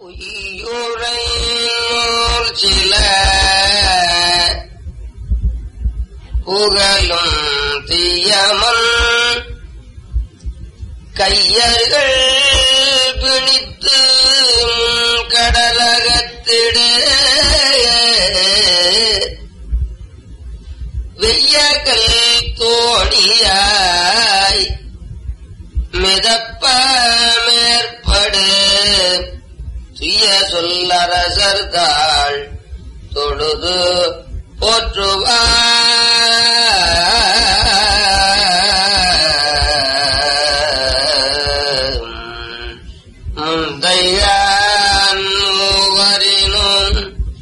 உயிரை சில புகழும் தீயமன் கையர்கள் பிணித்து கடலகத்திட வெய்யகள் தோணியாய் மிதப்ப மேற்படு துய சொல்லரசர் தாள் தொழுது போற்றுவார் முந்தையான் மூவரினும்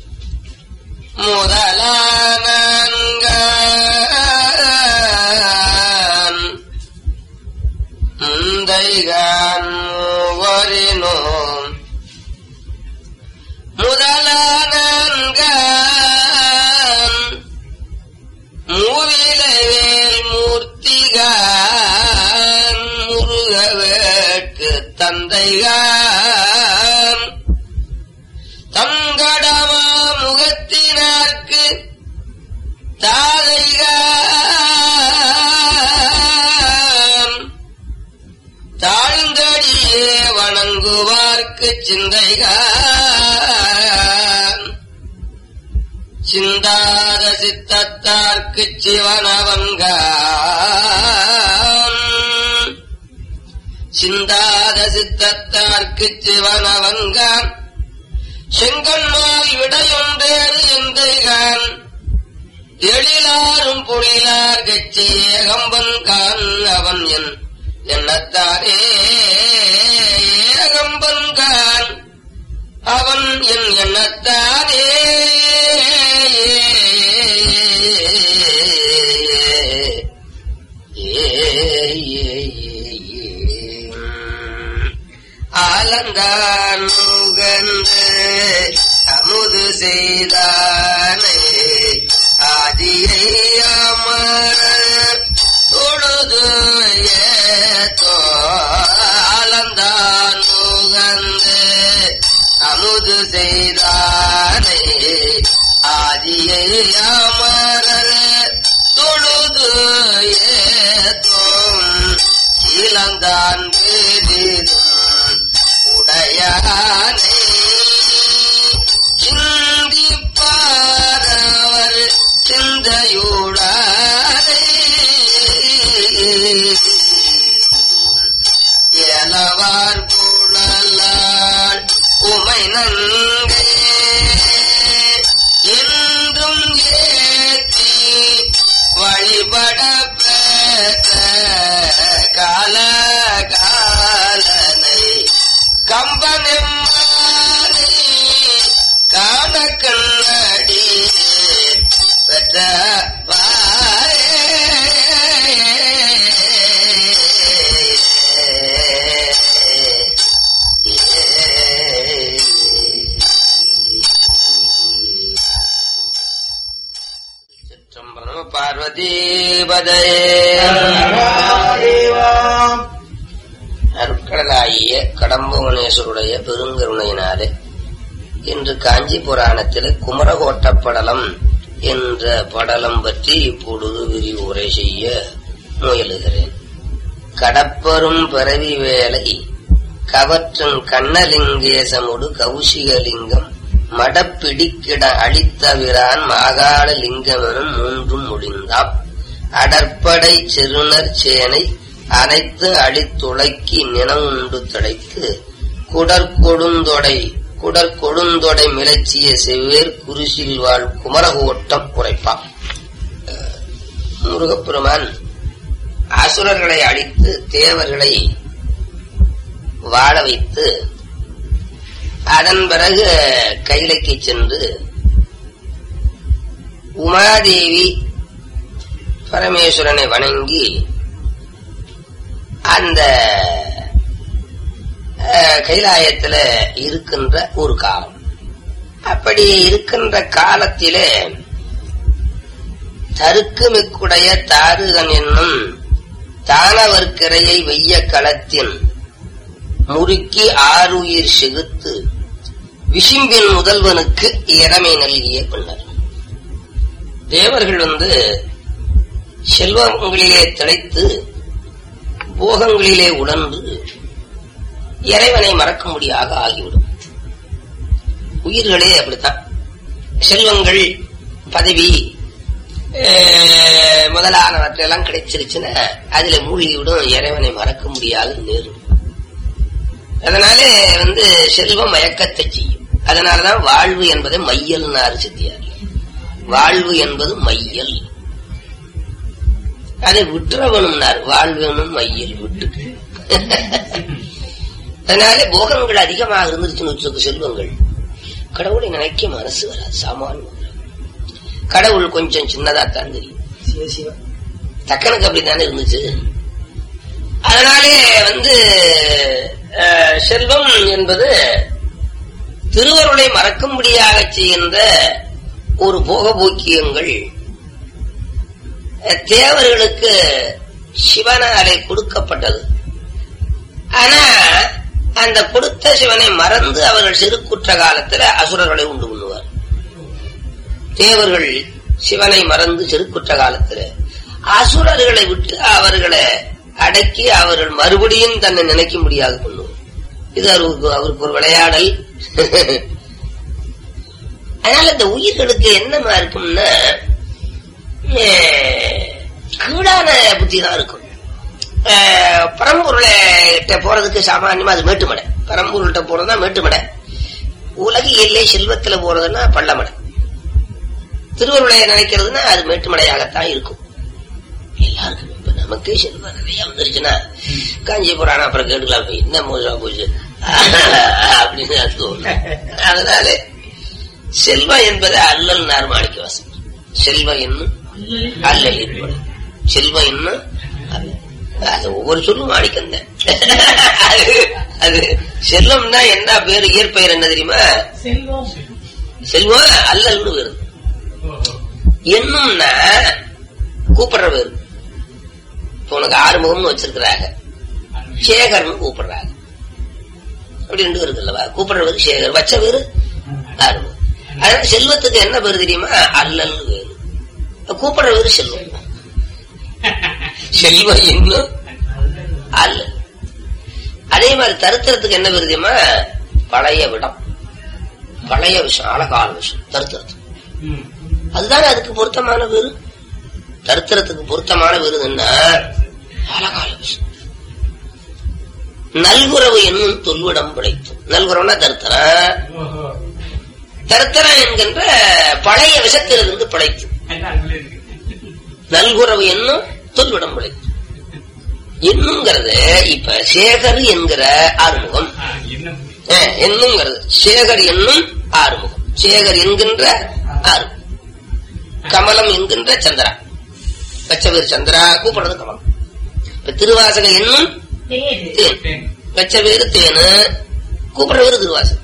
முதலானங்கான் முந்தைகான் மூவரினும் முதலானங்கான் மூவிலவேல் மூர்த்திகான் முருகவேட்கு தந்தைகான் தங்கடமா முகத்தினார்க்கு தாதைகான் தாழ்ந்தடியே வணங்குவார்க்கு சிந்தைகான் சிந்தாத சித்தத்தார்க்கு சிவனவன்கான் சிந்தாத சித்தத்தார்க்கு சிவனவன்கான் செங்கன்மால் விடையொன்றேறு எந்தைகான் எழிலாரும் பொழிலார் கட்சி ஏகம்பன் கான் அவன் என் எண்ணத்தாரே ஏகம்பன் கான் அவன் என் எண்ணத்தாரே ஆலந்தான் முகந்து அமுது செய்தானே ஆதியை அமர் தொழுது ஏத்தோ ஆலந்தான் முகந்து அமுது செய்தானே ஆதியை அமர் தொழுது ஏத்தோம் இளந்தான் வேதிதும் உடையானே சிந்திப்பாரவர் சிந்தையுடாரே எலவார் குழலாள் உமை நங்கை என்றும் ஏற்றி வழிபட பெற்ற கால காலனை கம்பனெம்மானை காண கண்ணடி பெற்ற சிற்றம்பலம் பார்வதீபதே அருட்கடலாகிய கடம்புவனேஸ்வருடைய பெருங்கருணையினாலே இன்று காஞ்சி புராணத்தில் குமரகோட்டப்படலம் என்ற படலம் பற்றி இப்பொழுது விரிவுரை செய்ய முயலுகிறேன் கடப்பரும் பிறவி வேலை கவற்றும் கண்ணலிங்கேசமுடு கௌசிகலிங்கம் மடப்பிடிக்கிட அழித்தவிரான் மாகாள லிங்கமெனும் மூன்றும் முடிந்தாம் அடற்படை செருணர் சேனை அனைத்து அழித்துளைக்கி நினவுண்டு திளைத்து குடற்கொடுந்தொடை குடற்கொடுந்தொடை மிளச்சிய செவ்வேர் குருசில் வாழ் குமரகோட்டம் குறைப்பான் முருகப்பெருமான் அசுரர்களை அழித்து தேவர்களை வாழ வைத்து அதன் பிறகு கைலைக்கு சென்று உமாதேவி பரமேஸ்வரனை வணங்கி அந்த கைலாயத்துல இருக்கின்ற ஒரு காலம் அப்படி இருக்கின்ற காலத்திலே தருக்குமிக்குடைய தாருகன் என்னும் தானவர்க்கிரையை வெய்ய களத்தின் முறுக்கி ஆறுயிர் செகுத்து விசும்பின் முதல்வனுக்கு இறமை நல்கிய பின்னர் தேவர்கள் வந்து செல்வங்களிலே திளைத்து போகங்களிலே உணர்ந்து இறைவனை மறக்கும்படியாக ஆகிவிடும் உயிர்களே அப்படித்தான் செல்வங்கள் பதவி அஹ், முதலானவற்றெல்லாம் கிடைச்சிருச்சுன்னா அதுல மூழ்கிவிடும் இறைவனை மறக்க முடியாது நேரும் அதனாலே வந்து செல்வம் மயக்கத்தை செய்யும் அதனாலதான் வாழ்வு என்பதை மையல்னாரு சித்தியார் வாழ்வு என்பது மையல் அதை விட்டுறவனும்னார் வாழ்வனும் மையல் விட்டு அதனாலே போகங்கள் அதிகமாக இருந்துருச்சுன்னு வச்சுக்க செல்வங்கள் கடவுளை நினைக்க மனசு வராது சாமானியம் வராது. கடவுள் கொஞ்சம் சின்னதா தான் தெரியும் தக்கனுக்கு அப்படித்தானே இருந்துச்சு அதனாலே வந்து அஹ், செல்வம் என்பது திருவருளை மறக்கும்படியாக செய்கின்ற ஒரு போகபோக்கியங்கள் அஹ், தேவர்களுக்கு சிவனாலே கொடுக்கப்பட்டது ஆனா அந்த கொடுத்த சிவனை மறந்து அவர்கள் சிறுக்குற்ற காலத்துல அசுரர்களை உண்டு பண்ணுவார் தேவர்கள் சிவனை மறந்து சிறுக்குற்ற காலத்துல அசுரர்களை விட்டு அவர்களை அடக்கி அவர்கள் மறுபடியும் தன்னை நினைக்க முடியாது பண்ணுவார் இது அவருக்கு அவருக்கு ஒரு விளையாடல் அதனால இந்த உயிர்களுக்கு என்னமா இருக்கும்னா அஹ், கீழான புத்தி தான் இருக்கும் அஹ், பரம்பொருளை கிட்ட போறதுக்கு சாமானியமா அது மேட்டுமடை பரம்பொருள்கிட்ட போறதுனா மேட்டுமடை உலகியல்லே செல்வத்துல போறதுன்னா பள்ளமடை திருவருளை நினைக்கிறதுனா அது மேட்டுமடையாகத்தான் இருக்கும் எல்லாருக்கும் இப்ப நமக்கே செல்வம் நிறைய வந்துருச்சுன்னா காஞ்சி புராணம் அப்புறம் கேட்டுக்கலாம் போய் என்ன மோசமா போச்சு அப்படின்னு அது தோணும் அதனால செல்வம் என்பது அல்லல் நார் மாணிக்க வாசம் செல்வம் என்னும் அல்லல் ஏற்படும் செல்வம் என்னும் அல்லல். அது ஒவ்வொரு சொல்லும் மாணிக்கம் தான் அது அது செல்வம்னா என்ன பேரு இயற்பெயர் என்ன தெரியுமா செல்வம் செல்வம் அல்லல்னு வருது என்னும்னா கூப்பிடுற பேரு இப்ப உனக்கு ஆறுமுகம்னு வச்சிருக்கிறாங்க சேகர்னு கூப்பிடுறாங்க அப்படி ரெண்டு பேருக்கு இல்லவா கூப்பிடுற பேரு சேகர் வச்ச பேரு ஆறுமுகம் அதனால செல்வத்துக்கு என்ன பேரு தெரியுமா அல்லல்னு பேரு கூப்பிடுற பேரு செல்வம் செல்வம் இன்னும் அல்ல அதே மாதிரி தருத்திரத்துக்கு என்ன பேரு தெரியுமா பழைய விடம் பழைய விஷயம் அழகால விஷயம் தருத்திரத்துக்கு அதுதானே அதுக்கு பொருத்தமான பேரு தருத்திரத்துக்கு பொருத்தமான விருதுன்னா அழகால விஷயம் நல்குறவு என்னும் தொல்விடம் பிழைத்து நல்குறவுனா தருத்தரம் தருத்தரம் என்கின்ற பழைய விஷத்திலிருந்து பிழைத்து நல்குறவு என்னும் தொல்விடம் பிழைத்து என்னுங்கிறது இப்ப சேகர் என்கிற ஆறுமுகம் அஹ், என்னுங்கிறது சேகர் என்னும் ஆறுமுகம் சேகர் என்கின்ற ஆறுமுகம் கமலம் என்கின்ற சந்திரா பச்சவேர் சந்திரா கூப்பிடுறது கமலம் இப்ப திருவாசக என்னும் தேடு தேன் பச்ச பேரு தேனு கூப்பிடுற பேரு திருவாசகம்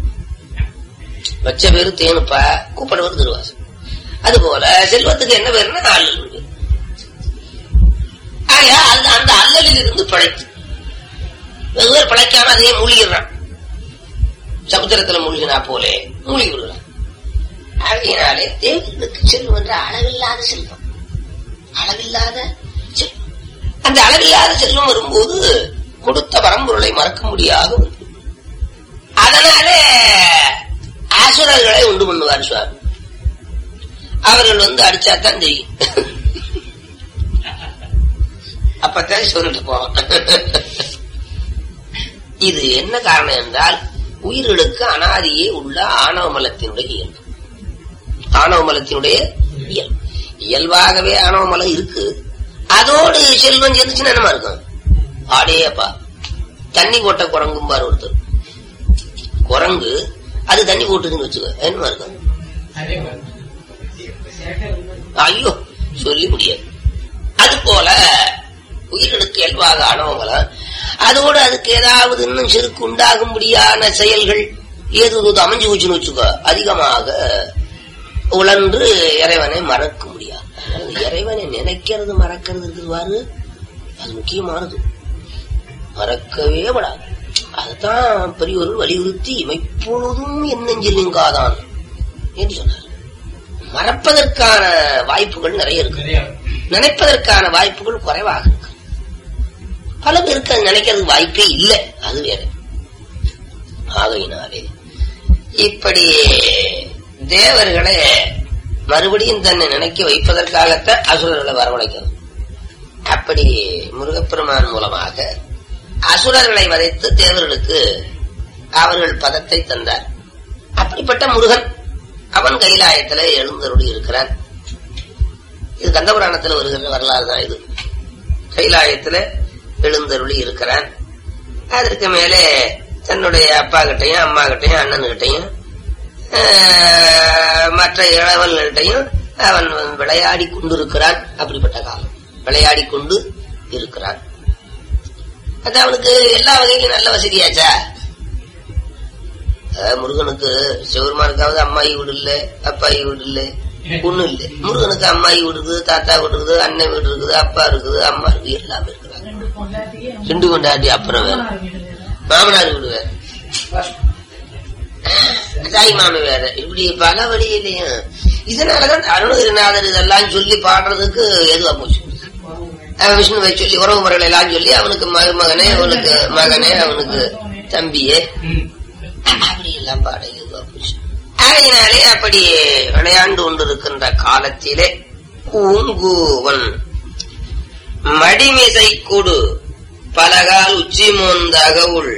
பச்ச பேரு தேனுப்பா கூப்பிடுற பேரு திருவாசகம் அதுபோல செல்வத்துக்கு என்ன பேருன்னா அல்லல் பேரு. ஆகையா அந்த அந்த அல்லலில் இருந்து பிழைத்து வெகு பேர் பிழைக்காம அதையே மூழ்கிடுறான் சமுத்திரத்துல மூழ்கினா போலே மூழ்கி விடுறான் ஆகையினாலே தேவர்களுக்கு செல்வம் என்ற அளவில்லாத செல்வம் அளவில்லாத செல்வம் அந்த அளவில்லாத செல்வம் வரும்போது கொடுத்த பரம்பொருளை மறக்க முடியாது வந்து. அதனாலே ஆசுரர்களை உண்டு பண்ணுவார் சுவாமி அவர்கள் வந்து அடிச்சாதான் தெரியும் அப்பத்தான் சொல்லிட்டு போவோம் இது என்ன காரணம் என்றால் உயிர்களுக்கு அனாதியே உள்ள ஆணவ மலத்தினுடைய இயல்பு ஆணவ மலத்தினுடைய இயல்பு இயல்பாகவே ஆணவ மலம் இருக்கு அதோடு செல்வம் சேர்ந்துச்சுன்னா என்னமா இருக்கும் ஆடேப்பா தண்ணி போட்ட குரங்கும் பாரு ஒருத்தர் குரங்கு அது தண்ணி போட்டுதுன்னு வச்சுக்கோ என்னமா இருக்கும் ஐயோ சொல்லி முடியாது அது போல உயிர்களுக்கு இயல்பாக அணவமலம் அதோடு அதுக்கு ஏதாவது இன்னும் செருக்கு உண்டாகும்படியான செயல்கள் ஏது அமைஞ்சு போச்சுன்னு வச்சுக்கோ அதிகமாக உழன்று இறைவனை மறக்க முடியாது அதனால இறைவனை நினைக்கிறது மறக்கிறது இருக்குதுவாரு அது முக்கியமானது மறக்கவே படாது அதுதான் பெரியவர்கள் வலியுறுத்தி இமைப்பொழுதும் என் நெஞ்சில் நீங்காதான் என்று சொன்னார் மறப்பதற்கான வாய்ப்புகள் நிறைய இருக்கு நிறைய நினைப்பதற்கான வாய்ப்புகள் குறைவாக இருக்கு பல பேருக்கு அது நினைக்கிறதுக்கு வாய்ப்பே இல்லை அது வேற ஆகையினாலே இப்படி தேவர்களை மறுபடியும் தன்னை நினைக்க வைப்பதற்காகத்தான் அசுரர்களை வரவழைக்கணும் அப்படி முருகப்பெருமான் மூலமாக அசுரர்களை வதைத்து தேவர்களுக்கு அவர்கள் பதத்தை தந்தார் அப்படிப்பட்ட முருகன் அவன் கைலாயத்துல எழுந்தருளி இருக்கிறான் இது கந்தபுராணத்துல வருகிற வரலாறு தான் இது கைலாயத்துல எழுந்தருளி இருக்கிறான் அதற்கு மேலே தன்னுடைய அப்பா கிட்டையும் அம்மா கிட்டையும் அண்ணன்கிட்டையும் ஆஹ், மற்ற இளவல்கிட்டையும் அவன் விளையாடி கொண்டிருக்கிறான் அப்படிப்பட்ட காலம் விளையாடி கொண்டு இருக்கிறான் அது அவனுக்கு எல்லா வகையிலும் நல்ல வசதியாச்சா அஹ், முருகனுக்கு சிவருமானுக்காவது அம்மாயி வீடு இல்ல அப்பாயி வீடு இல்ல ஒண்ணும் இல்ல முருகனுக்கு அம்மாயி வீடு இருக்குது தாத்தா வீடு இருக்குது அண்ணன் வீடு இருக்குது அப்பா இருக்குது அம்மா இருக்குது எல்லாமே இருக்கிறாங்க ரெண்டு பொண்டாட்டியே ரெண்டு கொண்டாட்டி அப்புறம் வேற மாமனார் வீடு வேற. மாமனார் வீடு வேற தாய் மாமி வேற இப்படி பல வழியிலையும் இதனாலதான் அருணகிரிநாதர் இதெல்லாம் சொல்லி பாடுறதுக்கு எதுவா போச்சு அவன் விஷ்ணுவை சொல்லி உறவு முறைகளை எல்லாம் சொல்லி அவனுக்கு மருமகனே அவனுக்கு மகனே அவனுக்கு தம்பியே ம். அப்படி எல்லாம் பாட எதுவா போச்சு ஆகையினாலே அப்படி விளையாண்டு கொண்டிருக்கின்ற காலத்திலே பூங்குவன் மடிமிசை கொடு பலகால் உச்சி மோந்த அகவுள்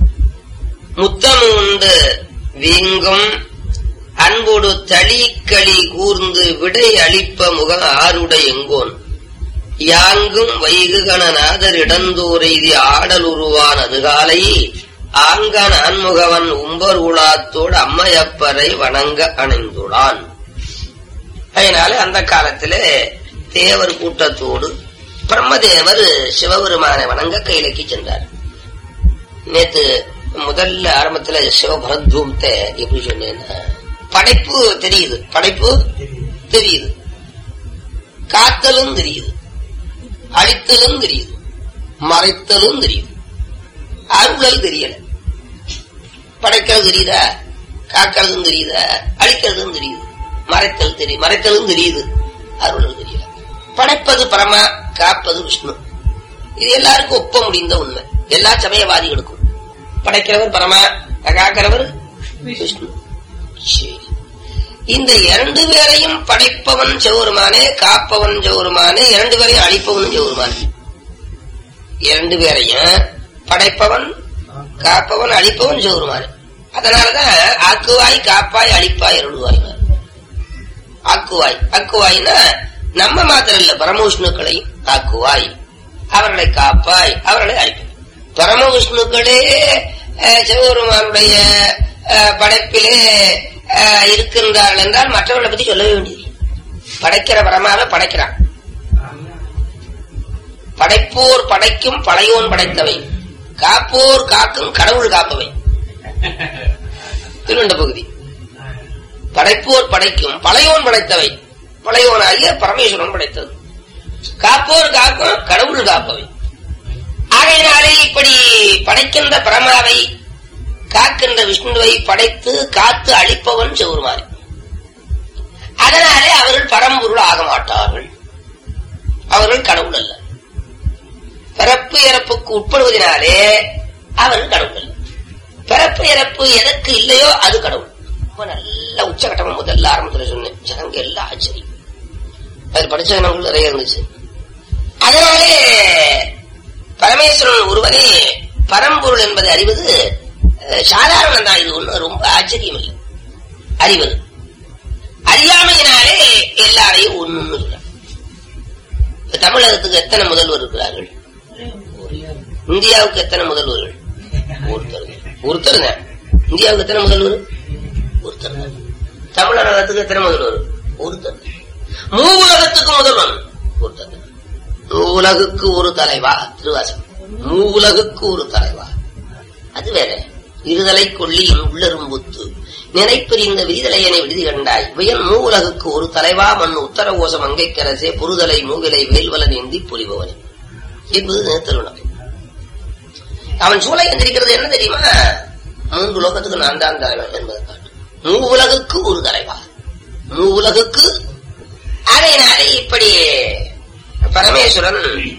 முத்தம் உண்டு வீங்கும் அன்போடு தளிக்களி கூர்ந்து விடை அளிப்ப முக ஆருடை எங்கோன் யாங்கும் வைகுகணநாதர் இடந்தோரெய்தி ஆடல் உருவான் அதுகாலை ஆங்கன் ஆன்முகவன் உம்பர் உலாத்தோடு அம்மையப்பரை வணங்க அணைந்துள்ளான் அதனால அந்த காலத்திலே தேவர் கூட்டத்தோடு பிரம்மதேவர் சிவபெருமானை வணங்க கையிலக்கி சென்றார் நேத்து முதல்ல ஆரம்பத்துல சிவபரத்வத்தை எப்படி சொன்னேன்னா படைப்பு தெரியுது படைப்பு தெரியுது காத்தலும் தெரியுது அழித்தலும் தெரியுது மறைத்தலும் தெரியுது அருளல் தெரியல படைக்கிறது தெரியுதா காக்கிறதும் தெரியுதா அழிக்கிறதும் தெரியுது மறைத்தல் தெரியும் மறைத்தலும் தெரியுது அருளல் தெரியல படைப்பது பரமா காப்பது விஷ்ணு இது எல்லாருக்கும் ஒப்ப முடிந்த உண்மை எல்லா சமயவாதிகளுக்கும் படைக்கிறவர் பரமா காக்கிறவர் விஷ்ணு சரி இந்த இரண்டு பேரையும் படைப்பவன் செவருமானே காப்பவன் செவருமானே இரண்டு பேரையும் அழிப்பவனும் செவருமானே இரண்டு பேரையும் படைப்பவன் காப்பவன் அழிப்பவன் செவருமானே அதனாலதான் ஆக்குவாய் காப்பாய் அழிப்பாய் அருள்வாய் ஆக்குவாய் ஆக்குவாய்னா நம்ம மாத்திரம் இல்ல பரமவிஷ்ணுக்களை ஆக்குவாய் அவர்களை காப்பாய் அவர்களை அழிப்பாய் பரமவிஷ்ணுக்களே அஹ், சிவபெருமானுடைய அஹ், படைப்பிலே அஹ், இருக்கின்றார்கள் என்றால் மற்றவர்களை பத்தி சொல்லவே வேண்டியது படைக்கிற பரமாவை படைக்கிறான் படைப்போர் படைக்கும் பழையோன் படைத்தவை காப்போர் காக்கும் கடவுள் காப்பவை திருவண்ட பகுதி படைப்போர் படைக்கும் பழையோன் படைத்தவை பழையோனாகிய பரமேஸ்வரன் படைத்தது காப்போர் காக்கும் கடவுள் காப்பவை ஆகையினாலே இப்படி படைக்கின்ற பரமாவை காக்கின்ற விஷ்ணுவை படைத்து காத்து அழிப்பவன் செவுருமாறு அதனாலே அவர்கள் பரம்பொருள் ஆக மாட்டார்கள் அவர்கள் கடவுள் அல்ல பிறப்பு இறப்புக்கு உட்படுவதனாலே அவர்கள் கடவுள் அல்ல பிறப்பு இறப்பு எதற்கு இல்லையோ அது கடவுள் ரொம்ப நல்ல உச்சகட்டமா முதல்ல ஆரம்பத்துல சொன்னேன் ஜனங்க எல்லாம் ஆச்சரியம் அது படிச்ச ஜனங்கள் நிறைய இருந்துச்சு அதனாலே பரமேஸ்வரன் ஒருவரே பரம்பொருள் என்பதை அறிவது அஹ், சாதாரணம் தான் இது ஒண்ணு ரொம்ப ஆச்சரியம் இல்லை அறிவது அறியாமையினாலே எல்லாரையும் ஒண்ணுன்னு சொல்றாங்க இப்ப தமிழகத்துக்கு எத்தனை முதல்வர் இருக்கிறார்கள் இந்தியாவுக்கு எத்தனை முதல்வர்கள் ஒருத்தர் ஒருத்தர் தான் இந்தியாவுக்கு எத்தனை முதல்வர் ஒருத்தர் தான் தமிழகத்துக்கு எத்தனை முதல்வர் ஒருத்தர் தான். மூவுலகத்துக்கு முதல்வன் ஒருத்தர் தான். மூவுலகுக்கு ஒரு தலைவா திருவாசகம் மூவுலகுக்கு ஒரு தலைவா அது வேற இருதலை கொல்லியும் உள்ளரும்புத்து நினைப்பிரிந்த விரிதலையனை விடுதி கண்டாய் வியன் மூவுலகுக்கு ஒரு தலைவா மண் உத்தர ஓசம் அங்கைக்கரசே புரிதலை மூவிலை வேல்வலன் ஏந்தி புலிபவனே என்பது திருவண்ணம் அவன் சூளை எந்திரிக்கிறது என்ன தெரியுமா மூன்று லோகத்துக்கு நான் தான் தலைவன் என்பதை காட்டும் மூ உலகுக்கு ஒரு தலைவா மூ உலகுக்கு அதையினாலே இப்படி பரமேஸ்வரன்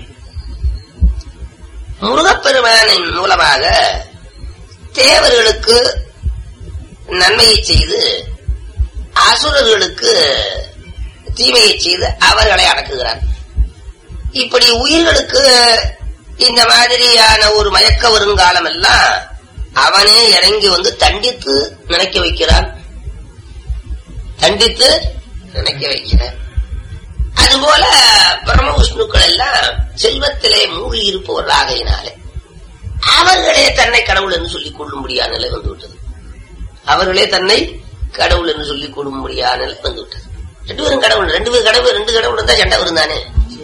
முருகப்பெருமானின் மூலமாக தேவர்களுக்கு நன்மையை செய்து அசுரர்களுக்கு தீமையை செய்து அவர்களை அடக்குகிறார் இப்படி உயிர்களுக்கு இந்த மாதிரியான ஒரு மயக்க வருங்காலம் எல்லாம் அவனே இறங்கி வந்து தண்டித்து நினைக்க வைக்கிறான் தண்டித்து நினைக்க வைக்கிறான் அதுபோல பிரம்ம விஷ்ணுக்கள் எல்லாம் செல்வத்திலே மூழ்கி இருப்பவர்கள் ஆகையினாலே அவர்களே தன்னை கடவுள் என்று சொல்லிக் கொள்ளும்படியான நிலை வந்துவிட்டது அவர்களே தன்னை கடவுள் என்று சொல்லிக் கொள்ளும்படியான நிலை வந்துவிட்டது ரெண்டு பேரும் கடவுள் ரெண்டு பேரும் கடவுள் ரெண்டு கடவுள் இருந்தா சண்டை வரும் தானே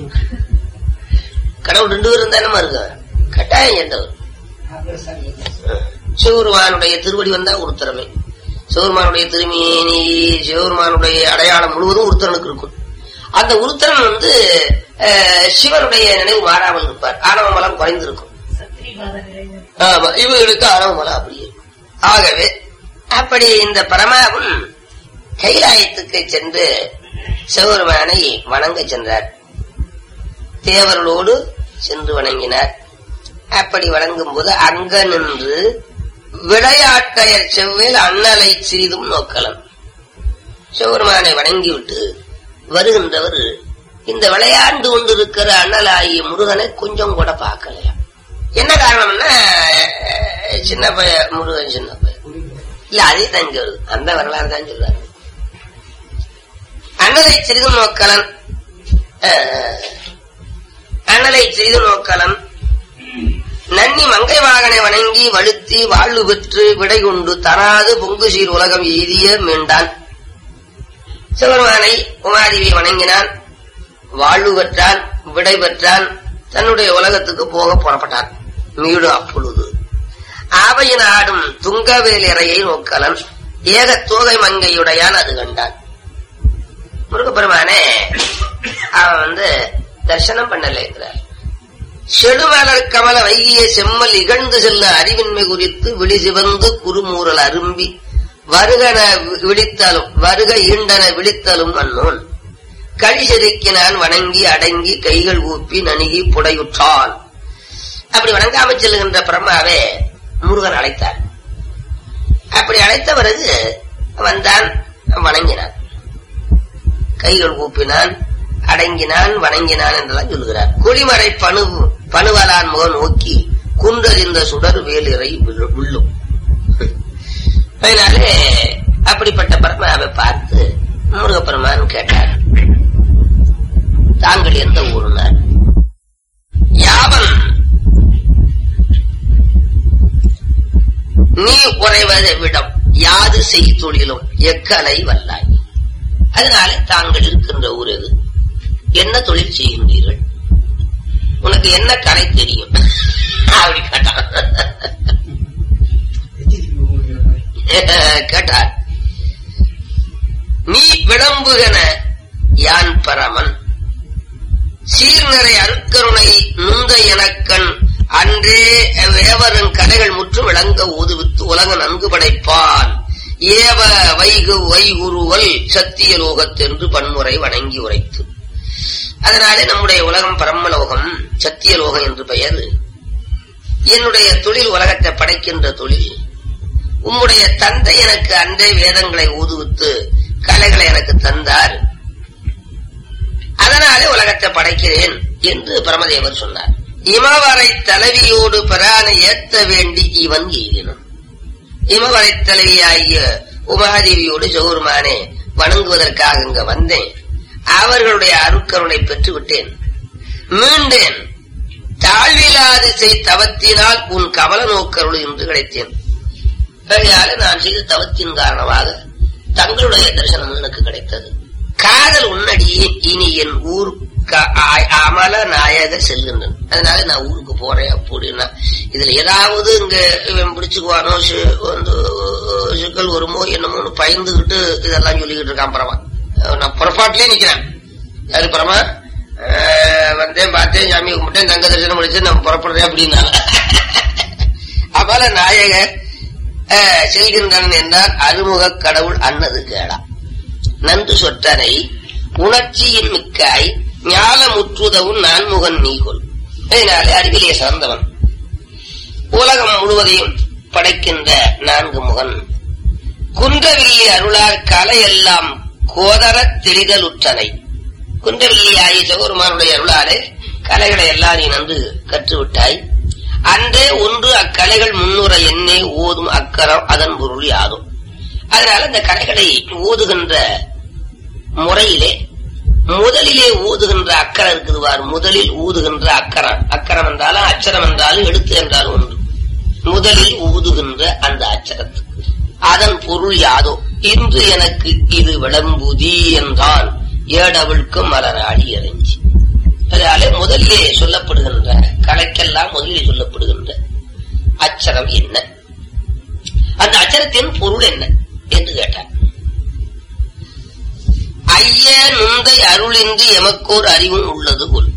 கடவுள் ரெண்டு பேரும் தானே இருக்கு கட்டாயம் சண்டை வரும் சிவருமானுடைய திருவடி வந்தா உருத்திரமே சிவருமானுடைய திருமேனி சிவருமானுடைய அடையாளம் முழுவதும் உருத்திரனுக்கு இருக்கும் அந்த உருத்திரன் வந்து அஹ், சிவனுடைய நினைவு மாறாமல் இருப்பார் ஆணவ மலம் குறைந்திருக்கும் சத்திரிபாத நிறைவு ஆமா இவர்களுக்கு ஆணவ மலம் அப்படி இருக்கும் ஆகவே அப்படி இந்த பரமாவும் கைலாயத்துக்கு சென்று சிவபெருமானை வணங்க சென்றார் தேவர்களோடு சென்று வணங்கினார் அப்படி வணங்கும் போது அங்க நின்று விளையாட்டையர் செவ்வேல் அண்ணலை சிறிதும் நோக்கலம் சிவபெருமானை வணங்கிவிட்டு வருகின்றவர் இந்த விளையாண்டு கொண்டிருக்கிற அண்ணலாகிய முருகனை கொஞ்சம் கூட பார்க்கலையா என்ன காரணம்னா அஹ், சின்ன பைய முருகன் சின்ன பையன் இல்ல அதே தான் இங்க வருது அந்த வரலாறு தான் சொல்றாரு அண்ணலை சிறிதும் நோக்கலன் அஹ், அண்ணலை சிறிதும் நோக்கலன் நன்னி மங்கை வாகனை வணங்கி வழுத்தி வாழ்வு பெற்று விடை கொண்டு தனாது பொங்கு சீர் உலகம் எய்திய மீண்டான் சிவருமானை உமாதேவி வணங்கினான் வாழ்வு பெற்றான் விடை பெற்றான் தன்னுடைய உலகத்துக்கு போக புறப்பட்டான் மீடு அப்பொழுது ஆவையின் ஆடும் துங்கவேல் இறையை நோக்கலன் ஏக தோகை மங்கையுடையான் அது கண்டான் முருகப்பெருமானே அவன் வந்து தரிசனம் பண்ணலைங்கிறார் செடுமலர் கமல வைகிய செம்மல் இகழ்ந்து செல்ல அறிவின்மை குறித்து விழி சிவந்து குறுமூறல் அரும்பி வருகன விழித்தலும் வருக ஈண்டன விழித்தலும் அன்னோன் கழி செதுக்கினான் வணங்கி அடங்கி கைகள் ஊப்பி நணுகி புடையுற்றான் அப்படி வணங்காமல் செல்லுகின்ற பிரம்மாவே முருகன் அழைத்தார் அப்படி அழைத்த பிறகு வந்தான் வணங்கினான் கைகள் கூப்பினான் அடங்கினான் வணங்கினான் என்றெல்லாம் சொல்லுகிறார் குடிமறை பணு பணுவலான் முகம் நோக்கி குன்றறிந்த சுடர் வேலிறை விழு- விள்ளும் அதனாலே அப்படிப்பட்ட பரமாவை பார்த்து முருகப்பெருமான் கேட்டார் தாங்கள் எந்த ஊருனார் யாவன் நீ உறைவதை விடம் யாது செய் தொழிலும் எக்கலை வல்லாய் அதனால தாங்கள் இருக்கின்ற ஊர் எது என்ன தொழில் செய்கின்றீர்கள் உனக்கு என்ன கலை தெரியும் அப்படி கேட்டான் கேட்டார் நீ விளம்புகன யான் பரமன் சீர்நிறை அருக்கருணை நுந்த எனக்கண் அன்றே வேவரன் கலைகள் முற்று விளங்க ஊதுவித்து உலக நன்கு படைப்பான் ஏவ வைகு வைகுருவல் சத்திய லோகத்தென்று பன்முறை வணங்கி உரைத்து அதனாலே நம்முடைய உலகம் பரமலோகம் சத்திய லோகம் என்று பெயர் என்னுடைய தொழில் உலகத்தை படைக்கின்ற தொழில் உம்முடைய தந்தை எனக்கு அன்றே வேதங்களை ஊதுவித்து கலைகளை எனக்கு தந்தார் அதனாலே உலகத்தை படைக்கிறேன் என்று பரமதேவர் சொன்னார் இமவரை தலைவியோடு பிரானை ஏத்த வேண்டி இவன் எய்தினான் இமவரை தலைவியாகிய உமாதேவியோடு ஜோருமானே வணங்குவதற்காக இங்க வந்தேன் அவர்களுடைய அருக்கருணை பெற்று விட்டேன் மீண்டேன் தாழ்விலாது செய் தவத்தினால் உன் கமல நோக்கருள் என்று கிடைத்தேன் ஆகையால நான் செய்த தவத்தின் காரணமாக தங்களுடைய தரிசனம் எனக்கு கிடைத்தது காதல் உன்னடியே இனி என் ஊர் க- ஆ- அமல நாயக செல்கின்றன அதனால நான் ஊருக்கு போறேன் அப்படின்னா இதுல ஏதாவது இங்க இவன் பிடிச்சுக்குவானோ சி- வந்து சிக்கல் வருமோ என்னமோன்னு பயந்துகிட்டு இதெல்லாம் சொல்லிக்கிட்டு இருக்கான் பரமா நான் புறப்பாட்டிலே நிக்கிறேன் அது பரமா அஹ், வந்தேன் பார்த்தேன் சாமி கும்பிட்டேன் தங்க தரிசனம் முடிச்சு நம்ம புறப்படுறேன் அப்படின்னா அமல நாயக அஹ், செல்கின்றனன் என்றால் அருமுகக் கடவுள் அன்னது கேடா நன்று சொற்றனை உணர்ச்சியின் மிக்காய் ஞாலமுற்றுதவும் நான்முகன் நீகொள் அதனாலே அறிவிலே சிறந்தவன் உலகம் முழுவதையும் படைக்கின்ற நான்கு முகன் குன்றவில்லி அருளார் கலையெல்லாம் கோதரத் தெரிதலுற்றனை குன்றவில்லியாகி சிவபெருமானுடைய அருளாலே கலைகளை எல்லாம் நீ நன்கு கற்றுவிட்டாய் அன்றே ஒன்று அக்கலைகள் முன்னுற எண்ணே ஓதும் அக்கரம் அதன் பொருள் யாதும் அதனால இந்த கலைகளை ஓதுகின்ற முறையிலே முதலிலே ஊதுகின்ற அக்கரம் இருக்குது பாரு முதலில் ஊதுகின்ற அக்கரம் அக்கரம் என்றாலும் அச்சரம் என்றாலும் எழுத்து என்றாலும் ஒன்று முதலில் ஊதுகின்ற அந்த அச்சரத்துக்கு அதன் பொருள் யாதோ இன்று எனக்கு இது விளம்புதி என்றான் ஏடவிழ்க்கு மலராடி எறிஞ்சி அதனாலே முதலிலே சொல்லப்படுகின்ற கலைக்கெல்லாம் முதலிலே சொல்லப்படுகின்ற அச்சரம் என்ன அந்த அச்சரத்தின் பொருள் என்ன என்று கேட்டார் ஐய நுந்தை அருளின்றி எமக்கோர் அறிவும் உள்ளது போல்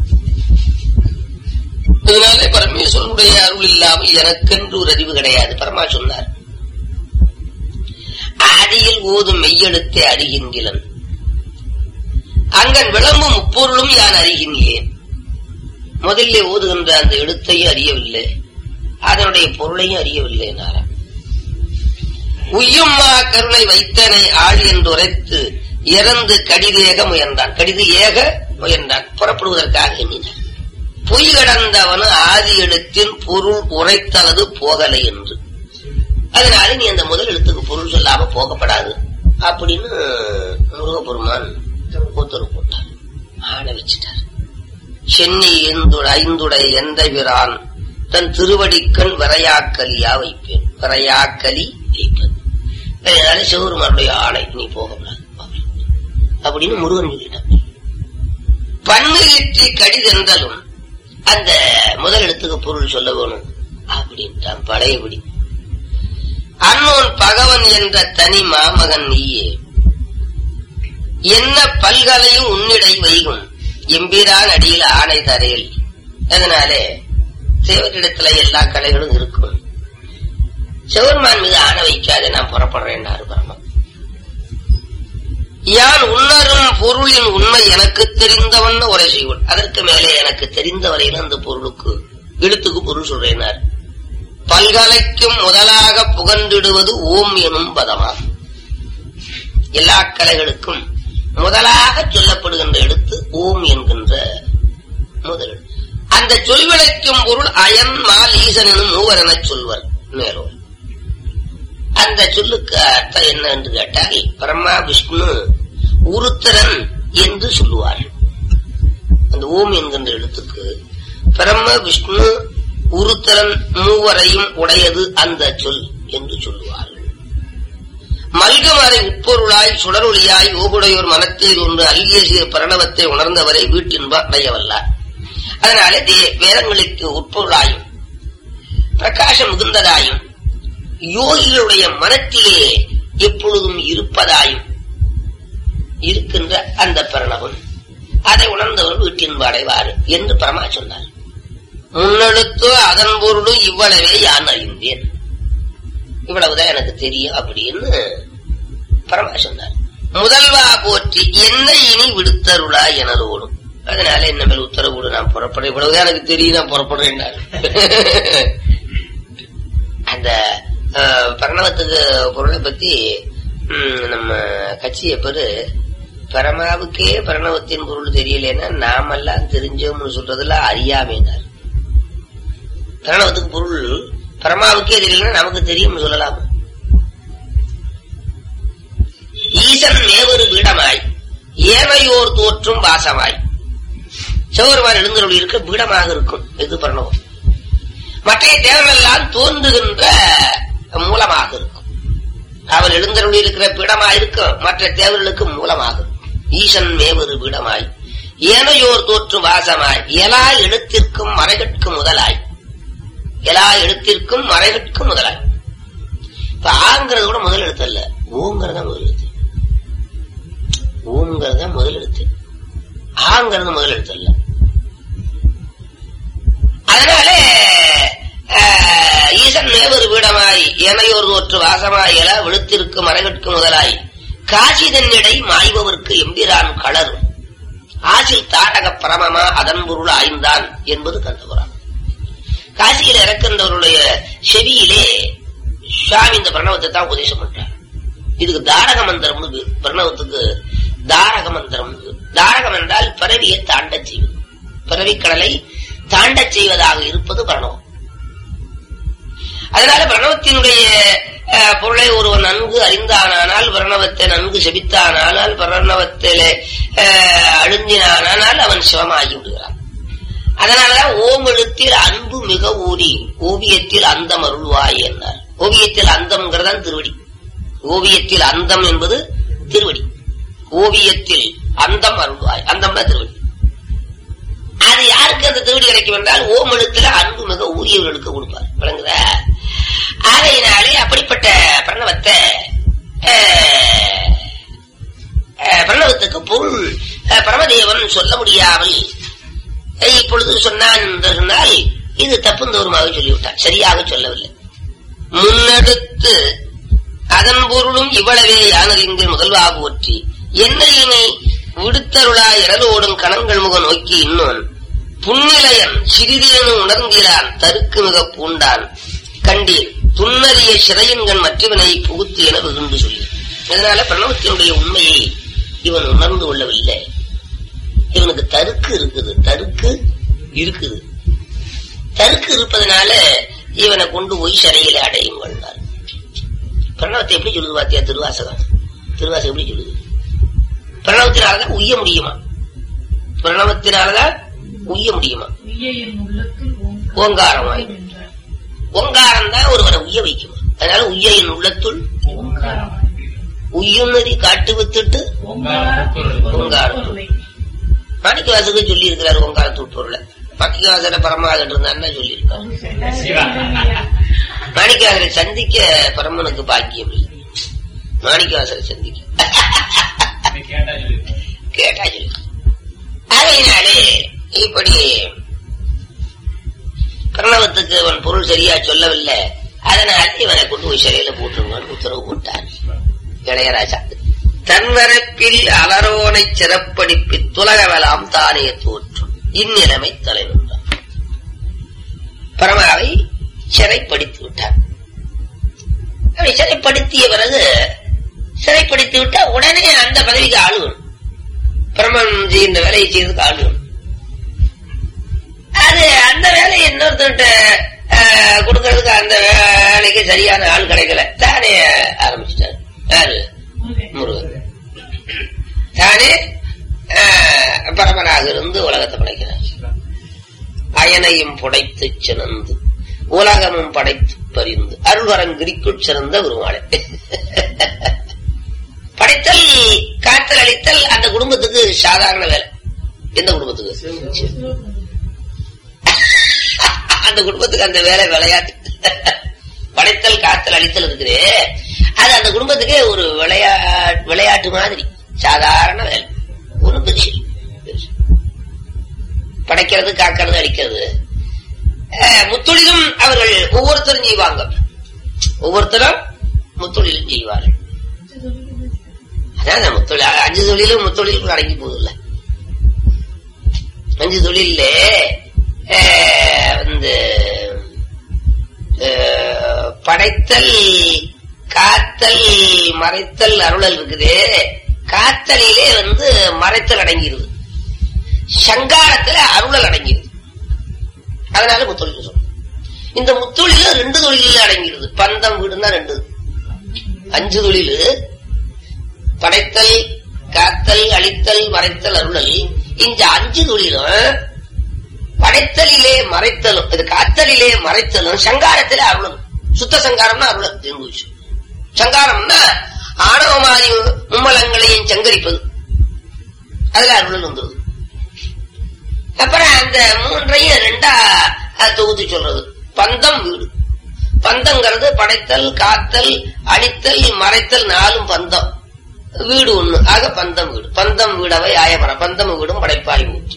இதனாலே பரமேஸ்வரனுடைய அருள் இல்லாமல் எனக்கென்று ஒரு அறிவு கிடையாது பரமா சொன்னார் ஆதியில் ஓதும் மெய்யெழுத்தை அறிகின்றன் அங்கன் விளம்பும் முப்பொருளும் யான் அறிகின்றேன் முதலிலே ஓதுகின்ற அந்த எழுத்தையும் அறியவில்லை அதனுடைய பொருளையும் அறியவில்லை நாராயணன் உய்யும்மா கருணை வைத்தனை ஆள் என்று உரைத்து இறந்து கடிதேக முயன்றான் கடிது ஏக முயன்றான் புறப்படுவதற்காக எண்ணினார் பொய் கடந்தவனு ஆதி எழுத்தின் பொருள் உரைத்தலது போகலை என்று அதனால நீ அந்த முதல் எழுத்துக்கு பொருள் சொல்லாம போகப்படாது அப்படின்னு முருகப்பெருமான் உத்தரவு போட்டார் ஆட வச்சுட்டார் சென்னி ஐந்துடை ஐந்துடை எந்த விரான் தன் திருவடிக்கண் விரையாக்கலியா வைப்பேன் விரையாக்கலி வைப்பேன் அதனால சிவருமானுடைய ஆணை நீ போகக்கூடாது அப்படின்னு முருகன் சொல்லிட்டான் பன்னுகிற்றி கடிதென்றலும் அந்த முதல் எழுத்துக்கு பொருள் சொல்ல வேணும் அப்படின்ட்டான் பழையபடி அன்னோன் பகவன் என்ற தனி மாமகன் நீயே என்ன பல்கலையும் உன்னிடை வைகும் எம்பிரான் அடியில் ஆணை தரையில் அதனாலே தேவரிடத்துல எல்லா கலைகளும் இருக்கும் சிவருமான் மீது ஆணை வைக்காத நான் புறப்படுறேன் பரமா யான் உணரும் பொருளின் உண்மை எனக்கு தெரிந்தவன் உரை செய்வன் அதற்கு மேலே எனக்கு தெரிந்த வரையில் அந்த பொருளுக்கு எழுத்துக்கு பொருள் சொல்றேனார் பல்கலைக்கும் முதலாக புகன்றிடுவது ஓம் எனும் பதமா எல்லா கலைகளுக்கும் முதலாக சொல்லப்படுகின்ற எழுத்து ஓம் என்கின்ற முதல் அந்த சொல்விளைக்கும் பொருள் அயன் மால் ஈசன் எனும் மூவர் எனச் சொல்வர் மேலும் அந்த சொல்லுக்கு அர்த்தம் என்ன என்று கேட்டால் பிரம்மா விஷ்ணு உருத்தரன் என்று சொல்லுவார்கள் அந்த ஓம் என்கின்ற எழுத்துக்கு பிரம்ம விஷ்ணு உருத்தரன் மூவரையும் உடையது அந்த சொல் என்று சொல்லுவார்கள் மல்கமறை உட்பொருளாய் சுடரொளியாய் ஓகுடையோர் மனத்தில் ஒன்று அல்கிய சீர் பிரணவத்தை உணர்ந்தவரை வீட்டின்ப அடையவல்லார் அதனாலே தே- வேதங்களுக்கு உட்பொருளாயும் பிரகாசம் மிகுந்ததாயும் யோகிகளுடைய மனத்திலே எப்பொழுதும் இருப்பதாயும் இருக்கின்ற அந்த பிரணவம் அதை உணர்ந்தவர் வீட்டின்ப அடைவார் என்று பரமா சொன்னார் முன்னெடுத்து அதன் பொருளும் இவ்வளவே யான் அறிந்தேன் இவ்வளவுதான் எனக்கு தெரியும் அப்படின்னு பரமா சொன்னார் முதல்வா போற்றி என்னை இனி விடுத்தருளா எனதோடும் அதனால என்ன மேல் உத்தரவோடு நான் புறப்படுறேன் இவ்வளவுதான் எனக்கு தெரியும் நான் புறப்படுறேன் அந்த அஹ், பிரணவத்துக்கு பொருளை பத்தி ம், நம்ம கட்சிய பேரு பரமாவுக்கே பிரணவத்தின் பொருள் தெரியலன்னா நாமெல்லாம் தெரிஞ்சோம்னு சொல்றதுல அறியாமைனார் பிரணவத்துக்கு பொருள் பரமாவுக்கே தெரியலன்னா நமக்கு தெரியும்னு சொல்லலாம் ஈசன் மேவொரு பீடமாய் ஏனையோர் தோற்றும் வாசமாய் சிவருமான் எழுந்தருள் இருக்க பீடமாக இருக்கும் இது பிரணவம் மற்ற தேவமெல்லாம் தோன்றுகின்ற மூலமாக இருக்கும் அவன் எழுந்தருள் இருக்கிற பீடமாய் இருக்கும் மற்ற தேவர்களுக்கு மூலமாக இருக்கும் ஈசன் மேவொரு பீடமாய் ஏனையோர் தோற்று வாசமாய் எல்லா எழுத்திற்கும் மறைகட்கு முதலாய் எல்லா எழுத்திற்கும் மறைகட்கு முதலாய் இப்ப ஆங்கிறது கூட முதல் எழுத்து அல்ல ஓங்கிறதா முதல் எழுத்து ஓங்கிறதா முதல் எழுத்து ஆங்கிறது முதல் எழுத்து அல்ல அதனால ஆஹ், ஈசன் மேவொரு முதலாய் ஏனையோர் தோற்று வாசமாயல விழுத்திற்கு மரகற்கு முதலாய் காசி தன்னிடை மாய்பவர்க்கு எம்பிரான் களர் ஆசில் தாடக பரமமா அதன் பொருள் ஆய்ந்தான் என்பது கந்தபுராணம் காசியில் இறக்கின்றவருடைய செவியிலே சுவாமி இந்த பிரணவத்தை தான் உபதேசம் பண்றார் இதுக்கு தாரக மந்திரம்னு பேரு. பிரணவத்துக்கு தாரக மந்திரம் தாரகம் என்றால் பிறவியை தாண்டச் செய்வது பிறவிக் கடலை தாண்டச் செய்வதாக இருப்பது பிரணவம் அதனால பிரணவத்தினுடைய அஹ், பொருளை ஒருவன் நன்கு அறிந்தானால் பிரணவத்தை நன்கு செபித்தானால் பிரணவத்திலே அஹ், அழுந்தினானால் அவன் சிவமாகி விடுகிறான் அதனாலதான் ஓம் எழுத்தில் அன்பு மிக ஊறி ஓவியத்தில் அந்தம் அருள்வாய் என்றார் ஓவியத்தில் அந்தம்ங்கிறதான் திருவடி ஓவியத்தில் அந்தம் என்பது திருவடி ஓவியத்தில் அந்தம் அருள்வாய் அந்தம்னா திருவடி அது யாருக்கு அந்த திருவடி கிடைக்கும் என்றால் ஓம் எழுத்துல அன்பு மிக ஊரியவர்களுக்கு கொடுப்பார் விளங்குதா ஆகையினாலே அப்படிப்பட்ட பிரணவத்தை அஹ், அஹ், பிரணவத்துக்கு பொருள் அஹ், பரமதேவன் சொல்ல முடியாமல் அஹ், இப்பொழுது சொன்னான் என்று சொன்னால் இது தப்புந்தோறுமாக சொல்லிவிட்டான் சரியாக சொல்லவில்லை முன்னெடுத்து அதன் பொருளும் இவ்வளவே யானறிந்து முதல்வா போற்றி என்னையினை விடுத்தருளா இரலோடும் கணங்கள் முக நோக்கி இன்னொன் புன்னிலையன் சிறிதேனும் உணர்ந்திரான் தருக்கு மிக பூண்டான் கண்டீர் துன்னறிய சிறையன்கண் மற்றவனை புகுத்து என வெகுண்டு சொல்லி இதனால பிரணவத்தினுடைய உண்மையை இவன் உணர்ந்து கொள்ளவில்லை இவனுக்கு தருக்கு இருக்குது தருக்கு இருக்குது தருக்கு இருப்பதனால இவனை கொண்டு போய் சிறையில அடையும் கொண்டார் பிரணவத்தை எப்படி சொல்லுது பாத்தியா திருவாசகம் திருவாசகம் எப்படி சொல்லுது பிரணவத்தினாலதான் உய்ய முடியுமா பிரணவத்தினாலதான் உய்ய முடியுமா உய்ய என் உள்ளத்தில் ஓங்காரமாய். என்றார். ஓங்காரம் தான் ஒருவரை உய்ய வைக்குமா அதனால உய்ய என் உள்ளத்துள் ஓங்காரம். உய்யுநறி காட்டு வித்துட்டு ஓங்காரத்தில் ஓங்காரம். பொருளை. மாணிக்கவாசகர் சொல்லி இருக்கிறார் ஓங்காரத்து பொருளை மாணிக்கவாசர பரமாகட்டு இருந்தாருன்னா சொல்லியிருக்காரு அது சரியா? மாணிக்கவாசரை சந்திக்க பரமனுக்கு பாக்கியம் இல்லை மாணிக்கவாசரை சந்திக்க கேட்டா சொல்லு ஆகையினாலே இப்படி பிரணவத்துக்கு அவன் பொருள் சரியா சொல்லவில்லை அதனால இவனை கொண்டு போய் சிறையில போட்டுருவான்னு உத்தரவு போட்டார் இளையராஜா தன்வரப்பில் அலரோனை சிறப்படிப்பி துலகவலாம் தானே தோற்றும் இந்நிலைமை தலைவன்றார் பரமாவை சிறைப்படுத்தி விட்டார் அப்படி சிறைப்படுத்திய பிறகு சிறைப்படுத்தி விட்டா உடனே அந்த பதவிக்கு ஆளுவன் பிரமன் செய்கின்ற வேலையை செய்யறதுக்கு ஆளுவன் அது அந்த வேலையை இன்னொருத்தர்கிட்ட அஹ், கொடுக்கறதுக்கு அந்த வேலைக்கு சரியான ஆள் கிடைக்கல தானே ஆரம்பிச்சிட்டாரு யாரு முருகன். முருகன் தானே அஹ், பரமனாக இருந்து உலகத்தை படைக்கிறார் அயனையும் புடைத்து சினந்து உலகமும் படைத்து பறிந்து அருள்வரங்கிரிக்குள் சிறந்த பெருமாளே படைத்தல் காத்தல் அளித்தல் அந்த குடும்பத்துக்கு சாதாரண வேலை எந்த குடும்பத்துக்கு அந்த குடும்பத்துக்கு அந்த வேலை விளையாட்டு படைத்தல் காத்தல் அளித்தல் இருக்குது அது அந்த குடும்பத்துக்கே ஒரு விளையா விளையாட்டு மாதிரி சாதாரண வேலை ஒன்றும் பெருசு இல்ல. பெருசு. படைக்கிறது காக்கிறது அடிக்கிறது அஹ், முத்தொழிலும் அவர்கள் ஒவ்வொருத்தரும் செய்வாங்க ஒவ்வொருத்தரும் முத்தொழிலும் செய்வார்கள் அதான் அந்த முத்தொழில் அஞ்சு தொழிலும் முத்தொழிலுக்குள்ள அடங்கி போகுதுல்ல அஞ்சு தொழில்ல அஹ், வந்து அஹ், படைத்தல் காத்தல் மறைத்தல் அருளல் இருக்குது காத்தலிலே வந்து மறைத்தல் அடங்கிடுது சங்காரத்துல அருளல் அடங்கிடுது அதனால முத்தொழில் சொல்றோம் இந்த முத்தொழில ரெண்டு தொழில அடங்கிடுது பந்தம் வீடுன்னா ரெண்டு அஞ்சு தொழில் படைத்தல் காத்தல் அழித்தல் மறைத்தல் அருளல் இந்த அஞ்சு தொழிலும் படைத்தலிலே மறைத்தலும் இது காத்தலிலே மறைத்தலும் சங்காரத்திலே அருளும் சுத்த சங்காரம்னா அருளல் தெரிஞ்சு போச்சு. சங்காரம்னா ஆணவமாதி மும்மலங்களையும் சங்கரிப்பது அதுல அருளல் வந்துருது அப்புறம் அந்த மூன்றையும் ரெண்டா அஹ், தொகுத்து சொல்றது பந்தம் வீடு பந்தங்கிறது படைத்தல் காத்தல் அழித்தல் மறைத்தல் நாலும் பந்தம் வீடு ஒண்ணு ஆக பந்தம் வீடு பந்தம் வீடவை ஆயமர பந்தம் வீடும் படைப்பாளி ஊற்றி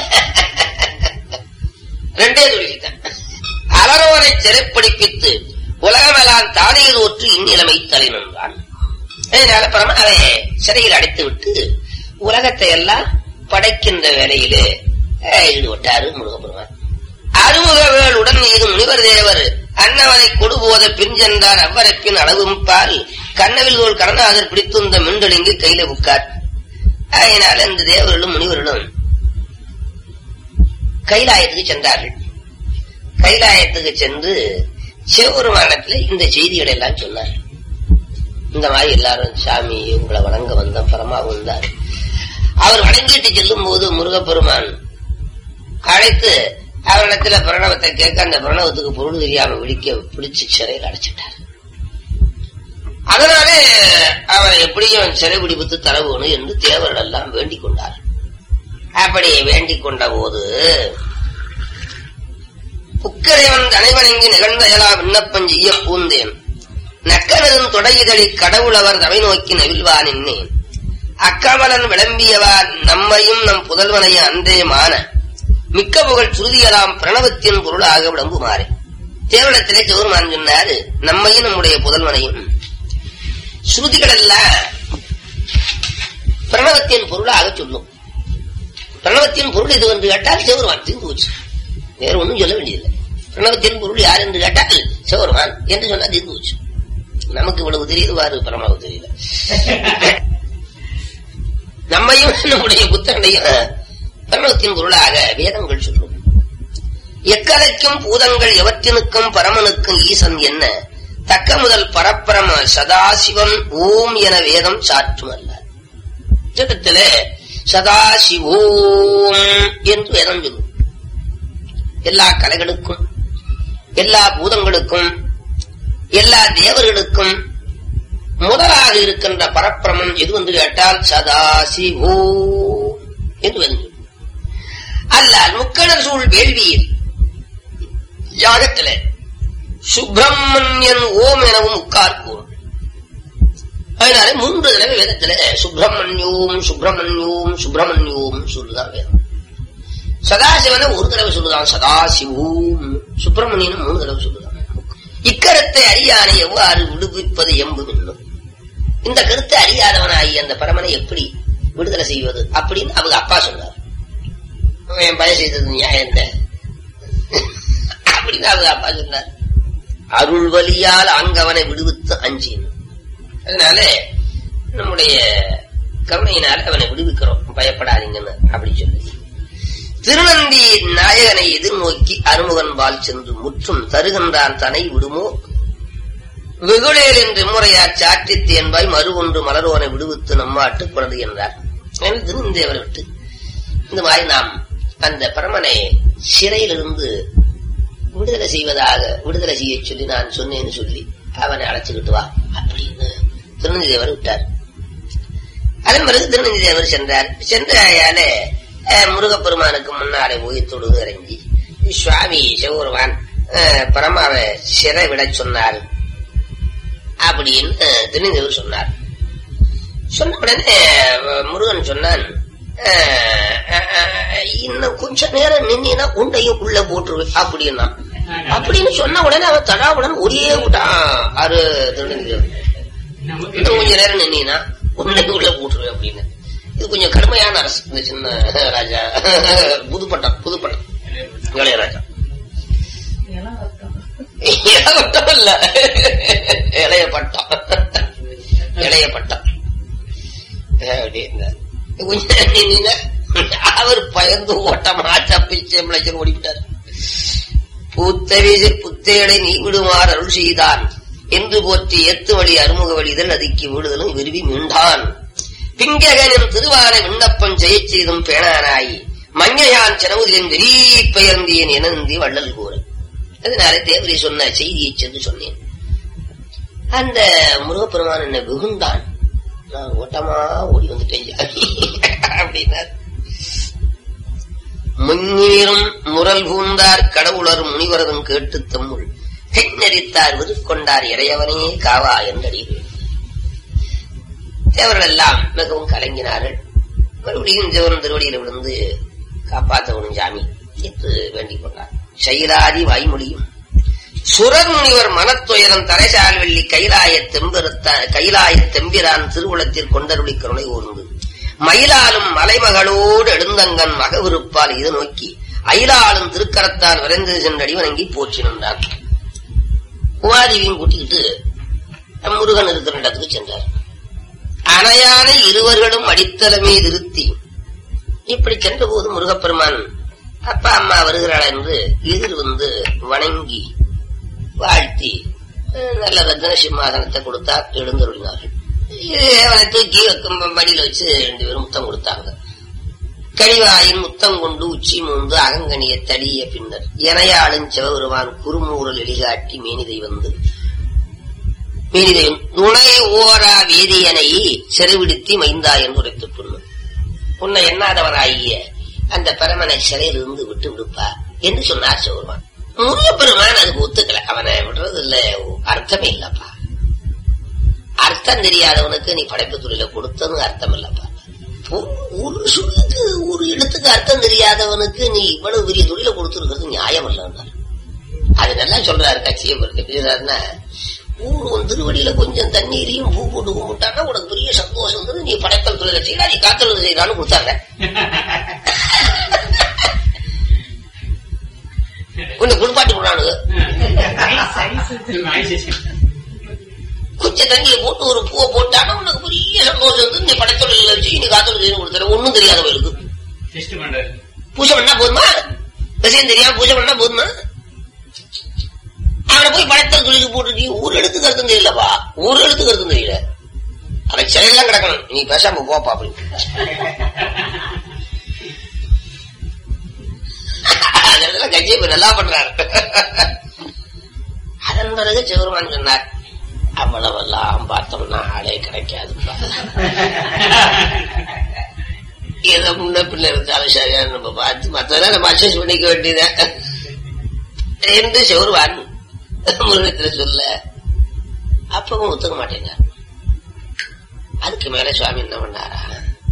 ரெண்டே தொழில் தான் அலரோனை சிறைப்பிடிப்பித்து உலகமெல்லாம் தானே தோற்று இந்நிலைமை தலை நின்றான் அதனால பரம அவன் சிறையில் அடைத்து விட்டு உலகத்தை எல்லாம் படைக்கின்ற வேலையிலே அஹ், ஈடுபட்டாரு முருகப்பெருமான் அருமுகவேளுடன் இது முனிவர் தேவர் அன்னவனை கொடுபோத பின் சென்றார் அவ்வரப்பின் அளவும் பால் கண்ணவில் தோல் கடனாதர் பிடித்துந்த மிண்டலிங்கு கையில உட்கார் அதனால இந்த தேவர்களும் முனிவர்களும் கைலாயத்துக்கு சென்றார்கள் கைலாயத்துக்கு சென்று சிவபெருமானத்துல இந்த செய்திகளை எல்லாம் சொன்னார் இந்த மாதிரி எல்லாரும் சாமி உங்களை வணங்க வந்த பரமா வந்தார் அவர் வணங்கிட்டு செல்லும் போது முருகப்பெருமான் அழைத்து அவரிடத்துல பிரணவத்தை கேட்க அந்த பிரணவத்துக்கு பொருள் தெரியாம விழிக்க பிடிச்சு சிறையில் அடைச்சிட்டார் அதனாலே அவன் எப்படியும் சிறை பிடிப்புத்து தர வேணும் என்று தேவர்கள் எல்லாம் வேண்டிக் கொண்டார் அப்படி வேண்டிக் கொண்ட போது புக்கரைவன் அனைவனங்கி நிகழ்ந்த எலா விண்ணப்பம் செய்ய பூந்தேன் நக்கனதும் தொடையுதழி கடவுளவர் தவை நோக்கி நவில்வான் நின்னேன் அக்கமலன் விளம்பியவா நம்மையும் நம் புதல்வனையும் அன்றே மான மிக்க புகழ் சுருதியலாம் பிரணவத்தின் பொருளாக விளம்புமாறு தேவனத்திலே சிவருமான் சொன்னாரு நம்மையும் நம்முடைய புதல்வனையும் ஸ்ருதிகள் எல்லாம் பிரணவத்தின் பொருளாக சொல்லும் பிரணவத்தின் பொருள் இது என்று கேட்டால் சிவருமான் தீர்ந்து போச்சு வேற ஒண்ணும் சொல்ல வேண்டியதில்லை பிரணவத்தின் பொருள் யார் என்று கேட்டால் சிவருமான் என்று சொன்னா தீர்ந்து போச்சு நமக்கு இவ்வளவு தெரியுது வாரு பரமாவு தெரியல நம்மையும் நம்முடைய புத்தகனையும் பிரணவத்தின் பொருளாக வேதங்கள் சொல்லும் எக்கலைக்கும் பூதங்கள் எவற்றினுக்கும் பரமனுக்கும் ஈசன் என்ன தக்க முதல் பரப்பரம சதாசிவம் ஓம் என வேதம் சாற்றும் அல்ல திட்டத்திலே சதாசிவோம் என்று வேதம் சொல்லும் எல்லா கலைகளுக்கும் எல்லா பூதங்களுக்கும் எல்லா தேவர்களுக்கும் முதலாக இருக்கின்ற பரப்பிரமம் எது வந்து கேட்டால் சதாசிவோ என்று வந்து அல்லால் முக்கணர் சூழ் வேள்வியில் யாகத்திலே சுப்பிரமணியன் ஓம் எனவும் உட்கார் கூறும் அதனால மூன்று தடவை வேதத்துல சுப்பிரமணியோம் சுப்பிரமணியோம் சுப்பிரமணியோம் சொல்லுதான் வேதம் சதாசிவனை ஒரு தடவை சொல்லுதான் சதாசிவோம் சுப்பிரமணியனும் மூணு தடவை சொல்லுதான் இக்கருத்தை அறியானை எவ்வாறு விடுவிப்பது எம்பும் என்னும் இந்த கருத்தை அறியாதவனாகி அந்த பரமனை எப்படி விடுதலை செய்வது அப்படின்னு அவங்க அப்பா சொன்னார் என் பய செய்தது நியாயம் என்ன அப்படின்னு அவங்க அப்பா சொன்னார் அருள் வழியால் அங்கவனை விடுவித்து அஞ்சின் அதனால நம்முடைய கருணையினால் அவனை விடுவிக்கிறோம் பயப்படாதீங்கன்னு அப்படி சொல்லி திருநந்தி நாயகனை எதிர்நோக்கி அருமுகன்பால் சென்று முற்றும் தருகின்றான் தனை விடுமோ வெகுளேல் என்று முறையார் சாற்றித்து என்பாய் மறு ஒன்று மலரோனை விடுவித்து நம்மாட்டு குழந்தை என்றார் எனவே திருநந்தேவரை விட்டு இந்த மாதிரி நாம் அந்த பரமனை சிறையிலிருந்து விடுதலை செய்வதாக விடுதலை செய்ய சொல்லி நான் சொன்னேன்னு சொல்லி அவனை அழைச்சுக்கிட்டு வா அப்படின்னு திருநந்தி தேவர் விட்டார் அதன் பிறகு திருநந்தி தேவர் சென்றார் சென்ற அயால முருகப்பெருமானுக்கு முன்னாலே போய் தொழுது இறங்கி சுவாமி சிவபெருமான் அஹ், பரமாவை சிறை விட சொன்னார் அப்படின்னு திருநந்தேவர் சொன்னார் சொன்ன உடனே அஹ், முருகன் சொன்னான் அஹ், அஹ், இன்னும் கொஞ்ச நேரம் நின்னா உண்டையும் உள்ள போட்டுருவேன் அப்படின்னா அப்படின்னு சொன்ன உடனே அவன் தடாவுடன் ஒரே விட்டான் ஆறு திருநந்தேவர் இன்னும் கொஞ்ச நேரம் நின்னா உன்னை உள்ள போட்டுருவேன் அப்படின்னு இது கொஞ்சம் கடுமையான அரசு இந்த சின்ன ராஜா புதுப்பட்டம் புதுப்பட்டம் இளையராஜா இளவட்டம் இல்ல இளைய பட்டம் இளைய பட்டம் அப்படின்னாரு. கொஞ்ச நேரம் நின்னா அவர் பயந்து ஓட்டமா தப்பிச்சு பிழைச்சு ஓடிவிட்டார் பூத்தவீசில் புத்தையடை நீ விடுமாறு அருள் செய்தான் என்று போற்றி ஏத்து வழி அருமுக வழிதல் அதுக்கி விடுதலும் விரும்பி மீண்டான் பிங்ககனின் திருவார விண்ணப்பம் செய்யச் செய்தும் பேணானாய் மங்கையான் சிறவுதிலின் வெறி பெயர்ந்தேன் எனந்தி வள்ளல் கூற அதனால தேவரி சொன்ன செய்தியை சென்று சொன்னேன் அந்த முருகப்பெருமான் என்ன வெகுந்தான் நான் ஓட்டமா ஓடி வந்துட்டேன் ஜாமி அப்படின்னார் முன்னீரும் முரல் பூந்தார் கடவுளர் முனிவரதும் கேட்டு தம்முள் நெறித்தார் விருக்கொண்டார் இறையவனே காவா என்றறிகிறேன் தேவர்கள் எல்லாம் மிகவும் கலங்கினார்கள் மறுபடியும் தேவன் திருவடியில் விழுந்து காப்பாற்றவனும் ஜாமி என்று வேண்டிக் கொண்டார் செயலாதி வாய்மொழியும் சுரர் முனிவர் மனத்துயரம் தரைசால் வெள்ளி கைலாய தெம்பெருத்த கைலாய தெம்பிரான் திருவுளத்தில் கொண்டருளி கருணை ஊர்ந்து மயிலாலும் மலைமகளோடு எடுந்தங்கன் மகவிருப்பால் இது நோக்கி அயிலாலும் திருக்கரத்தான் விரைந்து சென்றடி வணங்கி போற்றி நின்றான் உமாதேவியும் கூட்டிக்கிட்டு முருகன் இருக்கிற இடத்துக்கு சென்றார் அணையான இருவர்களும் அடித்தளமே திருத்தி இப்படி சென்றபோது முருகப்பெருமான் அப்பா அம்மா வருகிறாள் என்று எதிர் வந்து வணங்கி வாழ்த்தி அஹ், நல்ல ரத்ன சிம்மாசனத்தை கொடுத்தார் எழுந்தருளினார்கள் அவனை தூக்கி வைக்கும் மடியில வச்சு ரெண்டு பேரும் முத்தம் கொடுத்தாங்க கழிவாயின் முத்தம் கொண்டு உச்சி மூந்து அகங்கனிய தடிய பின்னர் இணையாளும் சிவபெருமான் குறுமூறல் எளிகாட்டி மேனிதை வந்து மேனிதையும் துணை ஓரா வேதியனை செருவிடுத்தி மைந்தா என்று உரைத்துக் கொள்ளும் உன்னை எண்ணாதவராகிய அந்த பரமனை சிறையிலிருந்து விட்டு விடுப்பா என்று சொன்னார் சிவபெருமான் முருகப்பெருமான் அதுக்கு ஒத்துக்கல அவனை விடுறது இல்ல அர்த்தமே இல்லப்பா அர்த்தம் தெரியாதவனுக்கு நீ படைப்பு தொழில கொடுத்ததும் அர்த்தம் இல்லப்பா ஒரு- ஒரு சொல்லுக்கு ஒரு இடத்துக்கு அர்த்தம் தெரியாதவனுக்கு நீ இவ்வளவு பெரிய தொழில கொடுத்துருக்கிறது நியாயம் இல்லைன்னார் அது நல்லா சொல்றாரு கட்சியை பொறுத்த பேசுறாருன்னா ஊர் உன் திருவடியில கொஞ்சம் தண்ணீரையும் பூ போட்டு கும்பிட்டான்னா உனக்கு பெரிய சந்தோஷம் வந்து நீ படைத்தல் தொழிலை செய்யறா நீ காத்தல் செய்யறான்னு கொடுத்தாங்க உன்னை குளிப்பாட்டி விடானுங்க கொஞ்சம் தண்ணியை போட்டு ஒரு பூவை போட்டானா உனக்கு பெரிய சந்தோஷம் வந்து நீ படைத்தொழில வச்சு நீ காத்தல் செய்யணும் கொடுத்தாரு ஒண்ணும் தெரியாதவங்களுக்கு டெஸ்ட் பண்றாரு பூஜை பண்ணா போதுமா விஷயம் தெரியாம பூஜை பண்ணா போதுமா அவனை போய் படைத்தல் தொழிலுக்கு போட்டு நீ ஒரு இடத்துக்கு அர்த்தம் தெரியலப்பா ஒரு இடத்துக்கு அர்த்தம் தெரியல அவன் சிலையெல்லாம் கிடக்கணும் நீ பேசாம போப்பா அப்படின்னு அதெல்லாம் கட்சியை இப்ப நல்லா பண்றாரு அதன் பிறகு சிவருமான் சொன்னார் அவ்வளவெல்லாம் பார்த்தோம்னா ஆளே கிடைக்காதுப்பா ஏதோ முன்ன பிள்ளை இருந்தாலும் சரியா நம்ம பார்த்து மத்ததெல்லாம் நம்ம அட்ஜஸ்ட் பண்ணிக்க வேண்டியதான் என்று சிவருவான் முருகத்துல சொல்ல அப்பவும் ஒத்துக்க மாட்டேங்கிறார் அதுக்கு மேல சுவாமி என்ன பண்ணாரா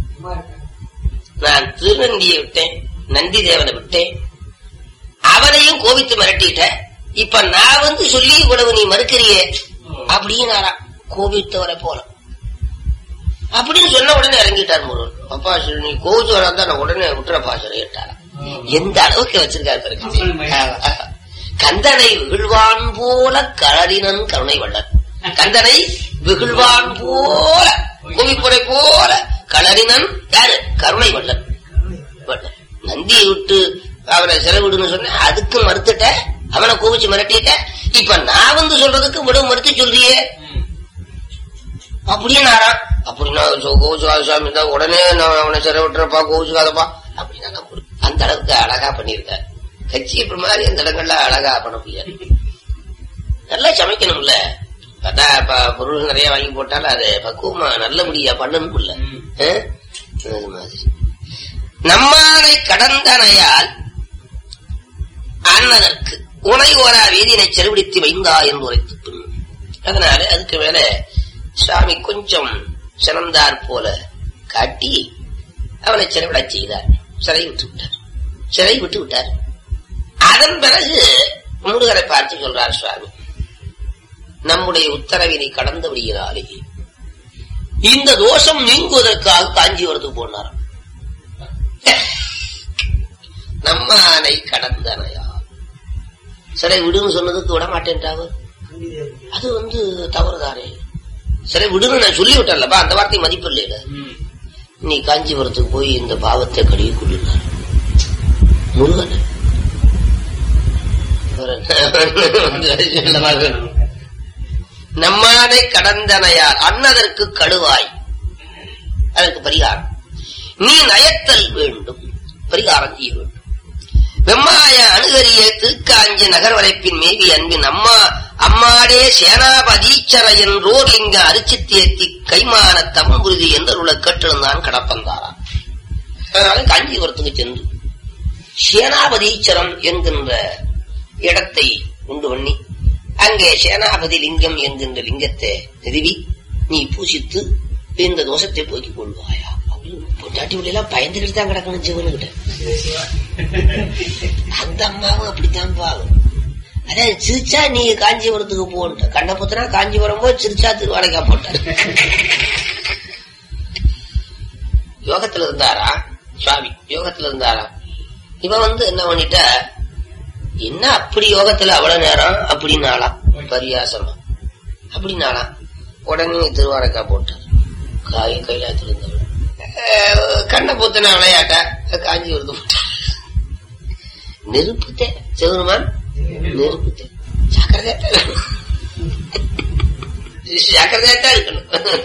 நான் திருநந்தியை விட்டேன் நந்தி தேவனை விட்டேன் அவனையும் கோபித்து மிரட்டிட்டேன் இப்ப நான் வந்து சொல்லி இவ்வளவு நீ மறுக்கிறியே அப்படின்னாரா கோபித்தவரை போல அப்படின்னு சொன்ன உடனே இறங்கிட்டார் முருகன் அப்பா சரி நீ கோவிச்சு வராதான் நான் உடனே விட்டுறப்பா சொல்லிட்டாரா எந்த அளவுக்கு வச்சிருக்காரு பாருங்க. ஆமா, ஆமா. கந்தனை விழுவான் போல கழறினன் கருணை வள்ளன் கந்தனை விகிழ்வான் போல கோவிப்புரை போல களறினன் யாரு கருணை வள்ளன் வள்ளன். நந்தியை விட்டு அவனை செலவிடுன்னு சொன்ன அதுக்கு மறுத்துட்ட அவனை கோவிச்சு மிரட்டிட்ட இப்ப நான் வந்து சொல்றதுக்கு விட மறுத்து சொல்றியே அப்படின்னாரா அப்படின்னா சோ- கோவிச்சுக்காத சாமி தான் உடனே நான் அவனை சிறை விட்டுறப்பா கோவிச்சுக்காதப்பா அப்படின்னா நான் கொடு- அந்த அளவுக்கு அழகா பண்ணியிருக்காரு கட்சி இப்படி மாதிரி அந்த இடங்கள்ல அழகா பண்ண முடியாது நல்லா சமைக்கணும்ல பார்த்தா இப்ப பொருள் நிறைய வாங்கி போட்டாலும் அது பக்குவமா நல்லபடியா பண்ணணும்ல ஆ? அது மாதிரி நம்மானை கடந்தனையால் அன்னதற்கு உனை ஓரா வீதியினை செருவிடித்து வைந்தா என்று உரைத்து பின் அதனால அதுக்கு மேல சுவாமி கொஞ்சம் சிறந்தார் போல காட்டி அவனை சிறைவிடச் செய்தார் சிறை விட்டு விட்டார் சிறை விட்டு விட்டார் அதன் பிறகு முருகரை பார்த்து சொல்றார் சுவாமி நம்முடைய உத்தரவினை கடந்தபடியினாலே இந்த தோஷம் நீங்குவதற்காக காஞ்சிபுரத்துக்கு போனார் நம்மானை கடந்தனையா சிறை விடுன்னு சொன்னதுக்கு விட மாட்டேன்ட்டாவு அது வந்து தவறுதானே சிறை விடுன்னு நான் சொல்லி விட்டேன்லப்பா அந்த வார்த்தை மதிப்பு இல்லையில நீ காஞ்சிபுரத்துக்கு போய் இந்த பாவத்தை கழுவி கொள்ளினார் முருகன் சொல்லவா வேணும்? நம்மானை கடந்தனையார் அன்னதற்கு கழுவாய் அதற்கு பரிகாரம் நீ நயத்தல் வேண்டும் பரிகாரம் செய்ய வேண்டும் வெம்மாய அணுகரிய திருக்காஞ்சி நகர் வளைப்பின் மேவி அன்பின் அம்மா அம்மாடே சேனாபதீச்சர என்றோர் லிங்க அரிச்சித்தேத்தி கைமான தம்புருதி என்றருள கேட்டிருந்தான் கடப்பந்தாரான் அதனால காஞ்சிபுரத்துக்கு சென்று சேனாபதீச்சரம் என்கின்ற இடத்தை உண்டு பண்ணி அங்கே சேனாபதி லிங்கம் என்கின்ற லிங்கத்தை நிறுவி நீ பூசித்து இந்த தோஷத்தை போக்கிக் கொள்வாயா அப்படின்னு பொட்டாட்டி எல்லாம் பயந்துகிட்டு தான் கிடக்கணும் சிவனுகிட்ட அந்த அம்மாவும் அப்படித்தான் பாவம் அதான் சிரிச்சா நீ காஞ்சிபுரத்துக்கு போன்ட்ட கண்ணபுத்திரா காஞ்சிபுரம் போய் சிரிச்சா திருவாடைக்கா போட்ட யோகத்துல இருந்தாரா சுவாமி யோகத்துல இருந்தாரா இவன் வந்து என்ன பண்ணிட்டா என்ன அப்படி யோகத்துல அவ்வளவு நேரம் அப்படின்னாலாம் பரியாசமா அப்படின்னாலாம் உடனே திருவாரக்கா போட்டார் காய கைலாயத்துல இருந்தவள் கண்ணை பூத்தின விளையாட்டா காஞ்சி வருது நெருப்புத்தே சிவருமான் நெருப்புத்தே ஜாக்கிரதையா தான் இருக்கணும். ஜாக்கிரதையா தான் இருக்கணும்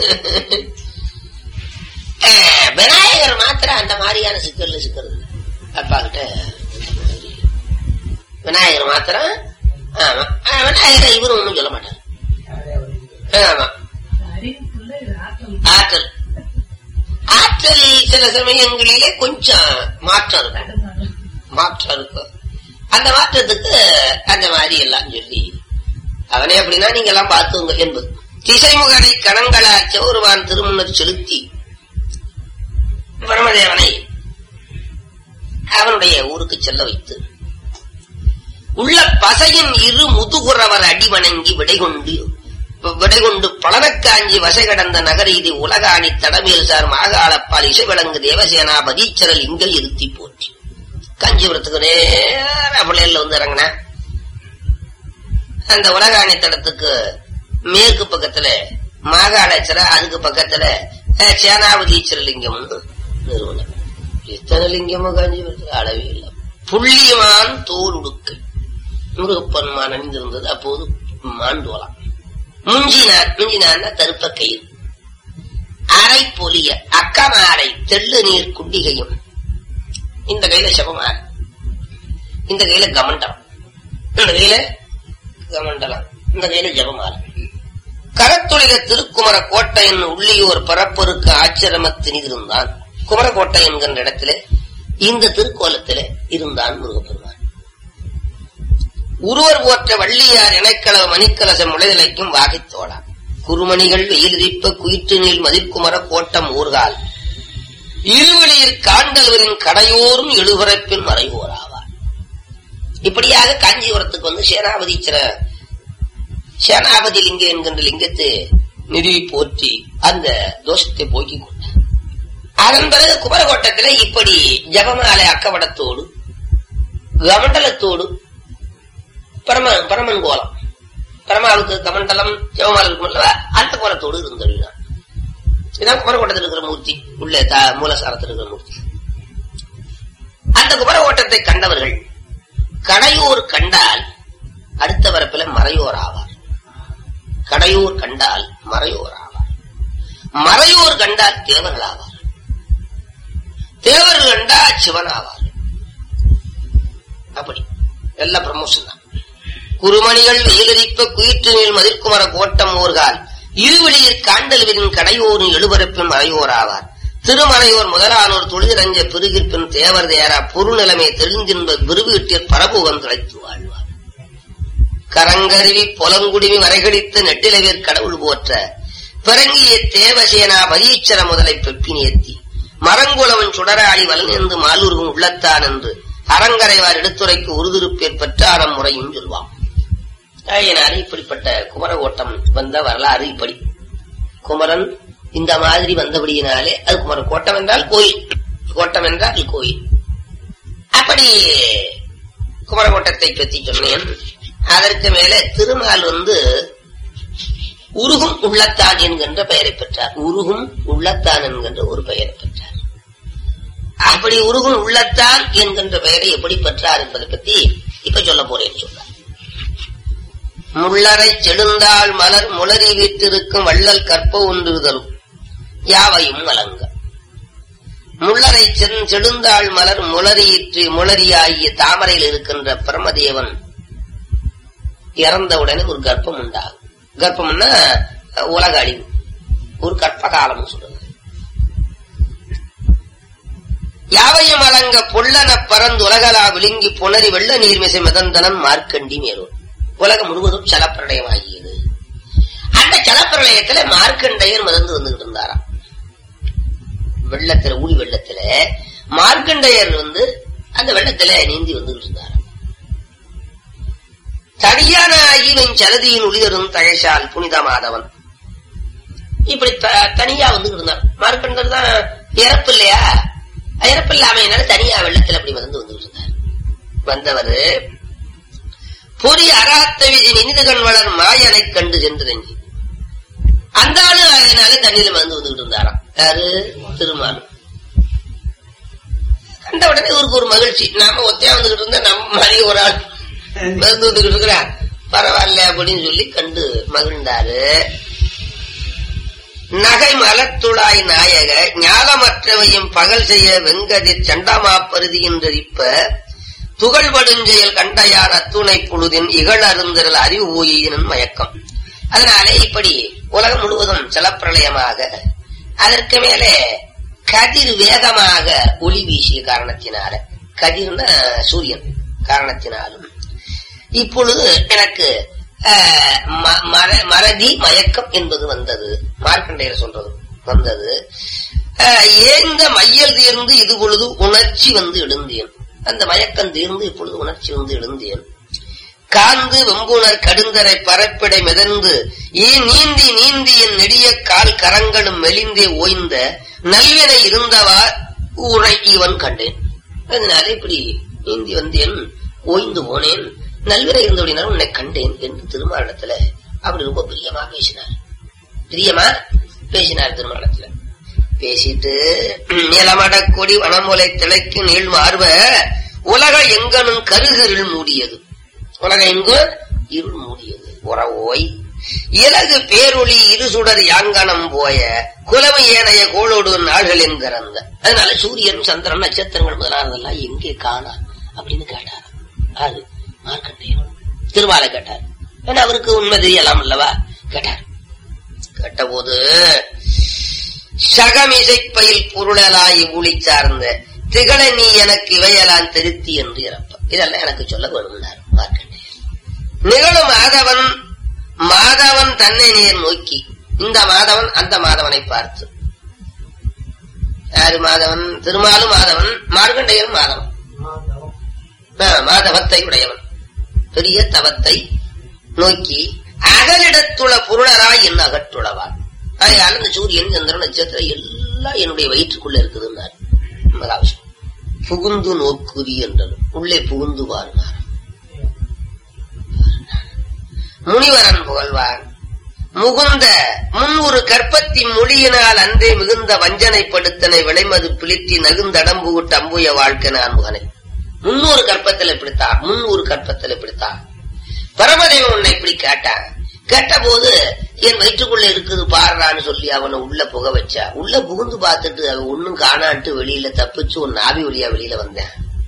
அஹ், விநாயகர் மாத்திரம் அந்த மாதிரியான சிக்கல்ல சிக்கிறது இல்ல. அப்பா கிட்ட இந்த மாதிரி. விநாயகர் மாத்திரம் ஆமா அஹ், விநாயகர் இவரும் ஒண்ணும் சொல்ல மாட்டார் ஆமா அறிவுக்குள்ள இது ஆற்றல் ஆற்றல் ஆற்றல் சில சமயங்களிலே கொஞ்சம் மாற்றம் இருக்கும் கடுமையான மாற்றம் இருக்கும் அந்த மாற்றத்துக்கு அந்த மாதிரி எல்லாம் சொல்லி அவனே அப்படின்னா நீங்க எல்லாம் பார்த்துங்க என்பது திசைமுகரை கணங்களால் சௌருவான் திருமுன்னர் செலுத்தி பிரமதேவனை அவனுடைய ஊருக்கு செல்ல வைத்து உள்ள பசையின் இரு முதுகுறவர் அடி வணங்கி விடை கொண்டு விடை கொண்டு பழனக்காஞ்சி வசை கடந்த நகர் இது உலகாணி தடமேல் சார் மாகாளப்பால் இசை விளங்கு தேவசேனா பதீச்சரல் இங்கல் இருத்தி போற்றி காஞ்சிபுரத்துக்கு நேர பிள்ளைல வந்து இறங்கின அந்த உலகாணி தடத்துக்கு மேற்கு பக்கத்துல மாகாளேச்சர அதுக்கு பக்கத்துல அஹ், சேனாபதீச்சர லிங்கம் நிறுவனம் எத்தனை லிங்கமும் காஞ்சிபுரத்துக்கு அளவே இல்லை புள்ளிமான் தோல் உடுக்கை முருகப்பன்மான் அணிந்திருந்தது அப்போது மாண்டோலாம் முஞ்சினார் முஞ்சினார்னா தருப்ப கயிறு அரை பொலிய அக்கமாரை தெள்ளு நீர் குண்டிகையும் இந்த கையில செபமாறு இந்த கையில கமண்டலம் இந்த கையில கமண்டலம் இந்த கையில ஜபமாறு கரத்துளிக திருக்குமர கோட்டையின் உள்ளியோர் பரப்பொருக்கு ஆச்சிரமத்தினிருந்தான் குமரக்கோட்டை என்கின்ற இடத்திலே இந்த திருக்கோலத்திலே இருந்தான் முருகப்பெருமான் உருவர் போற்ற வள்ளியார் இணைக்களவ மணிக்கலசம் முளைதலைக்கும் வாகைத்தோடா குருமணிகள் வெயிலிரிப்ப குயிற்று நீள் மதிர்குமர கோட்டம் ஊர்கால் இருவெளியில் காண்டல்வரின் கடையோரும் எழுபரப்பின் மறைவோராவார் இப்படியாக காஞ்சிபுரத்துக்கு வந்து சேனாபதீச்சர சேனாபதி லிங்கம் என்கின்ற லிங்கத்தை நிறுவி போற்றி அந்த தோஷத்தை போக்கிக் கொண்டார் அதன் பிறகு குமரகோட்டத்திலே இப்படி ஜபமாலை அக்கவடத்தோடு கமண்டலத்தோடு பரம பரமன் கோலம் பரமாவுக்கு கமண்டலம் ஜெவமாலை இருக்கும் அல்லவா அந்த கோலத்தோடு இருந்தருளினார் இதான் குமரகோட்டத்தில் இருக்கிற மூர்த்தி உள்ள த- மூலசாரத்தில் இருக்கிற மூர்த்தி அந்த குமரகோட்டத்தை கண்டவர்கள் கடையூர் கண்டால் அடுத்த வரப்பில மறையோர் ஆவார் கடையூர் கண்டால் மறையோர் ஆவார் மறையோர் கண்டால் தேவர்கள் ஆவார் தேவர்கள் கண்டால் சிவன் ஆவார் அப்படி எல்லாம் ப்ரமோஷன் தான் குருமணிகள் வெயிலரிப்ப குயிற்று மேல் மதிர்குமர கோட்டம் ஓர்கால் இருவெளியில் காண்டல்வரின் கடையோரும் எழுபரப்பின் மறையோர் ஆவார் திருமறையோர் முதலானோர் தொழிலஞ்ச பெருகிற்பின் தேவர் தேரா பொருநிலைமை தெளிந்தின்ப விருவீட்டில் பரபுகம் திளைத்து வாழ்வார் கரங்கருவி புலங்குடிமி வரைகடித்து நெட்டிலவேர் கடவுள் போற்ற பிறங்கிய தேவசேனா பரீச்சர முதலை பெப்பினேத்தி மரங்குளவன் சுடராளி வலனென்று மாலூர்கும் உள்ளத்தான் என்று அரங்கரைவார் எடுத்துரைக்கு உறுதிருப்பேர் பெற்றாரம் முறையும் சொல்வான் ஆகையினாலே இப்படிப்பட்ட குமரகோட்டம் வந்த வரலாறு இப்படி குமரன் இந்த மாதிரி வந்தபடியினாலே அது குமர கோட்டம் என்றால் கோயில் கோட்டம் என்றால் கோயில் அப்படி குமரகோட்டத்தை பற்றி சொன்னேன் அதற்கு மேலே திருமால் வந்து உருகும் உள்ளத்தான் என்கின்ற பெயரை பெற்றார் உருகும் உள்ளத்தான் என்கின்ற ஒரு பெயரை பெற்றார் அப்படி உருகும் உள்ளத்தான் என்கின்ற பெயரை எப்படி பெற்றார் என்பதை பத்தி இப்ப சொல்ல போறேன் சொல்றார் முள்ளரை செழுந்தாள் மலர் முளரி வீட்டிருக்கும் வள்ளல் கற்ப ஒன்றுதலும் யாவையும் வழங்க முள்ளரை சென் செழுந்தாள் மலர் முளரியிற்று முளரியாகிய தாமரையில் இருக்கின்ற பிரமதேவன் இறந்தவுடனே ஒரு கர்ப்பம் உண்டாகும் கர்ப்பம்னா அஹ், உலக அழிவு ஒரு கற்ப காலம் சொல்றது யாவையும் அலங்க பொல்லன பறந்து உலகலா விழுங்கி புணரி வெள்ள நீர்மிசை மிதந்தனன் மார்க்கண்டி மேலோர் உலகம் முழுவதும் சலப்பிரளயமாகியது அந்த சலப்பிரளயத்துல மார்க்கண்டையர் மிதந்து வந்துகிட்டு இருந்தாராம் வெள்ளத்துல ஊழி வெள்ளத்துல மார்க்கண்டையர் வந்து அந்த வெள்ளத்துல நீந்தி வந்துகிட்டு இருந்தாராம் தனியான ஈவன் சலதியின் ஒளியரும் தகைசால் புனித மாதவன் இப்படி த- தனியா வந்து இருந்தான் மார்க்கண்டர் தான் இறப்பு இல்லையா இறப்பு இல்லாமையினால தனியா வெள்ளத்துல அப்படி வந்து வந்து இருந்தார் வந்தவர் பொறி அராத்தவி இனிதுகண் வளர் மாயனை கண்டு சென்றதங்கி அந்த ஆளு அதனால தண்ணியில வந்து வந்துகிட்டு இருந்தாராம் யாரு திருமாலும் கண்ட உடனே இவருக்கு ஒரு மகிழ்ச்சி நாம ஒத்தையா வந்துகிட்டு இருந்தா நம்ம மாதிரி ஒரு ஆள் வந்து வந்துகிட்டு இருக்கிறான் பரவாயில்ல அப்படின்னு சொல்லி கண்டு மகிழ்ந்தாரு நகை மலத்துழாய் நாயக ஞானமற்றவையும் பகல் செய்ய வெங்கதிர் சண்டமா பருதியின்றரிப்ப துகள் படுஞ்செயல் கண்டையார் அத்துணை புழுதின் இகழ் அருந்திரல் அறிவு ஓயினும் மயக்கம் அதனாலே இப்படி உலகம் முழுவதும் ஜலப்பிரளயமாக அதற்கு மேலே கதிர் வேகமாக ஒளி வீசிய காரணத்தினால கதிர்னா சூரியன் காரணத்தினாலும் இப்பொழுது எனக்கு அஹ், ம- மற- மறதி மயக்கம் என்பது வந்தது மார்க்கண்டையர் சொல்றது வந்தது அஹ், ஏந்த மையல் தீர்ந்து இது பொழுது உணர்ச்சி வந்து எழுந்தேன் அந்த மயக்கம் தீர்ந்து இப்பொழுது உணர்ச்சி வந்து எழுந்தேன் காந்து வெம்புணர் கடுந்தரை பரப்பிடை மிதந்து ஈ நீந்தி நீந்தி என் நெடிய கால் கரங்களும் மெலிந்தே ஓய்ந்த நல்வினை இருந்தவா உரை இவன் கண்டேன் அதனால இப்படி நீந்தி வந்தேன் ஓய்ந்து போனேன் நல்வினை இருந்தபடினாலும் உன்னை கண்டேன் என்று திருமாவளத்துல அப்படி ரொம்ப பிரியமா பேசினார் பிரியமா பேசினார் திருமாவளத்துல பேசிட்டு நிலமட கொடி வனமுலை திளைக்கு நீள் மார்ப உலக எங்கனும் கருகருள் மூடியது உலகம் எங்கு இருள் மூடியது உறவோய் இலகு பேரொளி இருசுடர் யாங்கனம் போய குலமை ஏனைய கோளோடு நாள்கள் என்கிறந்த அதனால சூரியன் சந்திரன் நட்சத்திரங்கள் முதலானதெல்லாம் எங்கே காணா அப்படின்னு கேட்டார் அது மார்க்கண்டேயன் திருவாலை கேட்டார் ஏன்னா அவருக்கு உண்மை தெரியலாம் அல்லவா கேட்டார் கேட்டபோது சகமிசைப்பயில் பொருளலாய் ஊழி சார்ந்த திகழ நீ எனக்கு இவையெல்லாம் திருத்தி என்று இறப்ப இதெல்லாம் எனக்கு சொல்ல வேணும்னார் மார்க்கண்டேயர் நிகழும் மாதவன் மாதவன் தன்னை நேர் நோக்கி இந்த மாதவன் அந்த மாதவனை பார்த்து யாரு மாதவன் திருமாலும் மாதவன் மார்க்கண்டேயரும் மாதவன் ஆ, மாதவத்தை உடையவன் பெரிய தவத்தை நோக்கி அகலிடத்துள பொருளராய் என் அகற்றுளவான் அதனால இந்த சூரியன் சந்திரன் நட்சத்திரம் எல்லாம் என்னுடைய வயிற்றுக்குள்ள இருக்குதுன்னார் மகாவிஷ்ணு புகுந்து நோக்குரி என்றது உள்ளே புகுந்து வாழ்னார் முனிவரன் புகழ்வான் முகுந்த முன் ஒரு கற்பத்தின் மொழியினால் அன்றே மிகுந்த வஞ்சனைப்படுத்தனை விளைமது பிளித்தி நகுந்தடம்பு விட்டு அம்புய வாழ்க்கை நான் முகனை முன்னூறு கற்பத்தில் இப்படித்தான் முன்னூறு கற்பத்தில் இப்படித்தான் பரமதேவன் உன்னை இப்படி கேட்டான் கேட்டபோது என் வயிற்றுக்குள்ள இருக்குது பாடுறான்னு சொல்லி அவனை உள்ள புக வச்சா உள்ள புகுந்து பார்த்துட்டு அவன் ஒண்ணும் காணான்ட்டு வெளியில தப்பிச்சு ஒரு நாவி வழியா வெளியில வந்தேன்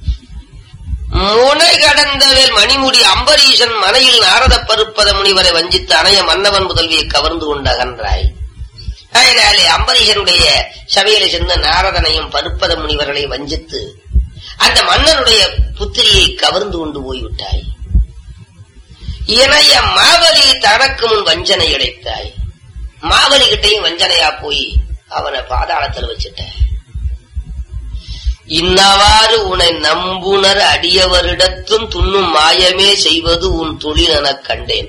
முனை கடந்தவேல் மணிமுடி அம்பரீஷன் மனையில் நாரத பருப்பத முனிவரை வஞ்சித்து அணைய மன்னவன் முதல்வியை கவர்ந்து கொண்டு அகன்றாய் அதனாலே அம்பரீஷனுடைய சபையில சென்று நாரதனையும் பருப்பத முனிவர்களை வஞ்சித்து அந்த மன்னனுடைய புத்திரியை கவர்ந்து கொண்டு போய்விட்டாய் இணைய மாவலி தனக்கு முன் வஞ்சனை இழைத்தாய் மாவலி கிட்டையும் வஞ்சனையா போய் அவனை பாதாளத்தில் வச்சுட்ட இன்னவாறு உன்னை நம்புணர் அடியவரிடத்தும் துண்ணும் மாயமே செய்வது உன் தொழில் எனக் கண்டேன்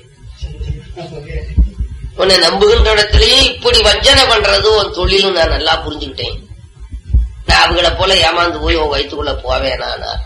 உன்னை நம்புகின்ற இடத்திலேயே இப்படி வஞ்சனை பண்றது உன் தொழிலும் நான் நல்லா புரிஞ்சுக்கிட்டேன் நான் அவங்கள போல ஏமாந்து போய் உன் வயிற்றுக்குள்ள போவேனானார்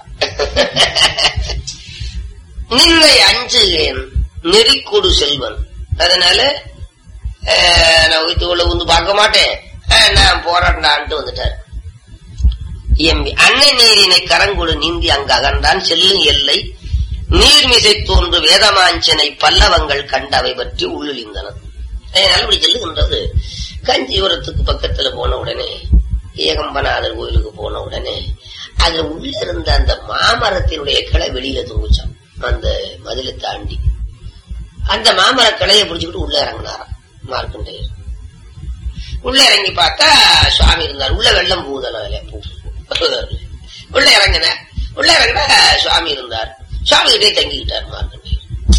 நின்னை அஞ்சுகிறேன் நெறிக்கொடு செல்வன் அதனால அஹ், நான் வயிற்றுக்குள்ள வந்து பார்க்க மாட்டேன் அஹ், நான் போராட்டான்ட்டு வந்துட்டார் எம்பி அன்னை நீரினை கரங்குடு நீந்தி அங்கு அகன்றான் செல்லும் எல்லை நீர்மிசை தோன்று வேதமாஞ்சனை பல்லவங்கள் கண்டவை பற்றி உள்ளிழிந்தன அதனால இப்படி செல்லுகின்றது கஞ்சிபுரத்துக்கு பக்கத்துல போன உடனே ஏகம்பநாதர் கோயிலுக்கு போன உடனே அதுல உள்ள இருந்த அந்த மாமரத்தினுடைய கிளை வெளியில தூங்குச்சான் அந்த மதிலை தாண்டி அந்த மாமர கிளையை பிடிச்சுக்கிட்டு உள்ள இறங்கினாராம் மார்க்கண்டேயர் உள்ள இறங்கி பார்த்தா சுவாமி இருந்தார் உள்ள வெள்ளம் பூதல உள்ள இறங்கின உள்ள இறங்கின சுவாமி இருந்தார் சுவாமி கிட்டே தங்கிக்கிட்டார் மார்க்கண்டேயர்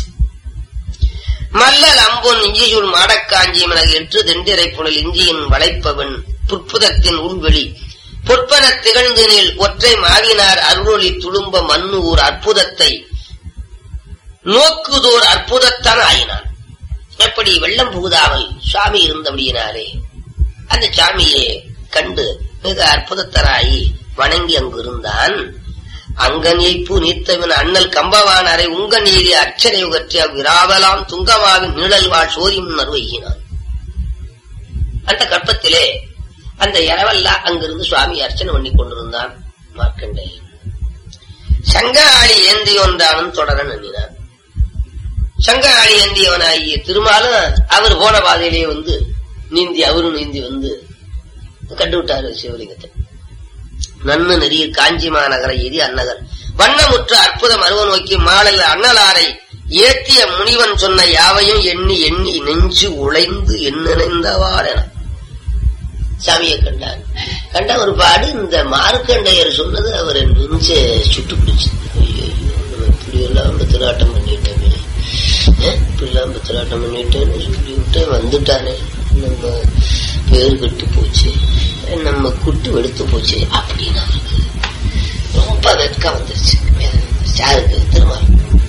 மல்லல் அம்பொன் இஞ்சியுள் மாடக்காஞ்சி மனது எற்று தெண்டிரை புனல் இஞ்சியின் வளைப்பவன் புற்புதத்தின் உள்வெளி பொற்பன திகழ்ந்தனில் ஒற்றை மாவினார் அருளொளி துளும்ப மண்ணு ஊர் அற்புதத்தை நோக்குதோர் அற்புதத்தான் ஆயினான் எப்படி வெள்ளம் புகுதாமல் சுவாமி இருந்தபடியினாலே அந்த சாமியை கண்டு மிக அற்புதத்தராயி வணங்கி அங்கு இருந்தான் அங்கனீப்பு நீத்தவன் அண்ணல் கம்பவானரை உங்க நீதி அச்சனை உகற்றி அவ்விராவலாம் துங்கமாவின் நிழல் வாழ் சோதி முன்னர் வையினான் அந்த கற்பத்திலே அந்த இரவல்லா அங்கிருந்து சுவாமி அர்ச்சனை பண்ணி கொண்டிருந்தான் மார்க்கண்டேயன் சங்காளி ஏந்தியொன்றானும் தொடர நன்னினான் சங்காளி ஏந்தியவனாகிய திருமாலும் அவர் போன பாதையிலே வந்து நீந்தி அவரும் நீந்தி வந்து கண்டு விட்டாரு சிவலிங்கத்தை நன்னு நெறிய காஞ்சி மாநகர எதி அன்னகர் வண்ணமுற்ற அற்புதம் அருவ நோக்கி மாலையில் அண்ணலாரை ஏத்திய முனிவன் சொன்ன யாவையும் எண்ணி எண்ணி நெஞ்சு உழைந்து எண்ணிணைந்தவாறென சாமியை கண்டார் கண்ட ஒரு பாடு இந்த மார்க்கண்டையர் சொன்னது அவர் நெஞ்ச சுட்டு பிடிச்சு இப்படி எல்லாம் நம்ம திராட்டம் பண்ணிட்டோமே ஏன் இப்படி எல்லாம் நம்ம திராட்டம் பண்ணிட்டேன்னு சொல்லி விட்டு வந்துட்டானே நம்ம பேர் கெட்டு போச்சு நம்ம குட்டு வெடுத்து போச்சு அப்படின்னு அவருக்கு ரொம்ப வெட்கம் வந்துருச்சு சாருக்கு திருமால்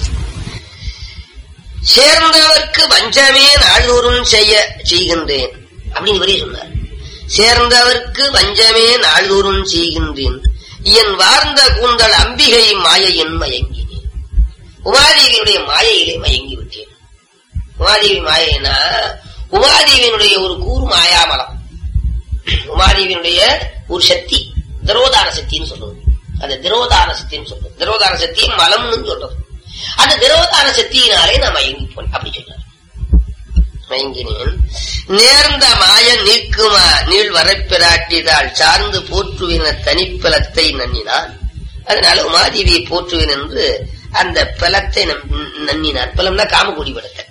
சேர்ந்தவர்க்கு வஞ்சமே நாள்தோறும் செய்ய செய்கின்றேன் அப்படின்னு இவரே சொன்னார் சேர்ந்தவர்க்கு வஞ்சமே நாள்தோறும் செய்கின்றேன் என் வார்ந்த கூந்தல் அம்பிகை மாயையின் மயங்கினேன் உமாதேவியுடைய மாயையிலே மயங்கி விட்டேன் உமாதேவி மாயைனா உமாதேவியினுடைய ஒரு கூறு மாயாமலம் உமாதேவியினுடைய ஒரு சக்தி திரோதான சக்தின்னு சொல்றது அது திரோதான சக்தின்னு சொல்றது திரோதான சக்தி மலம்னு சொல்றது அந்த திரோதான சக்தியினாலே நான் மயங்கி போனேன் அப்படி சொன்னார் மயங்கினேன் நேர்ந்த மாய நீக்குமா நீள் வரப்பிராட்டிதாள் சார்ந்து போற்றுவின தனிப்பலத்தை நன்னினான் அதனால உமாதேவியை போற்றுவேன் என்று அந்த பலத்தை நன்னினான் பலம்னா காமகுடி பலத்தை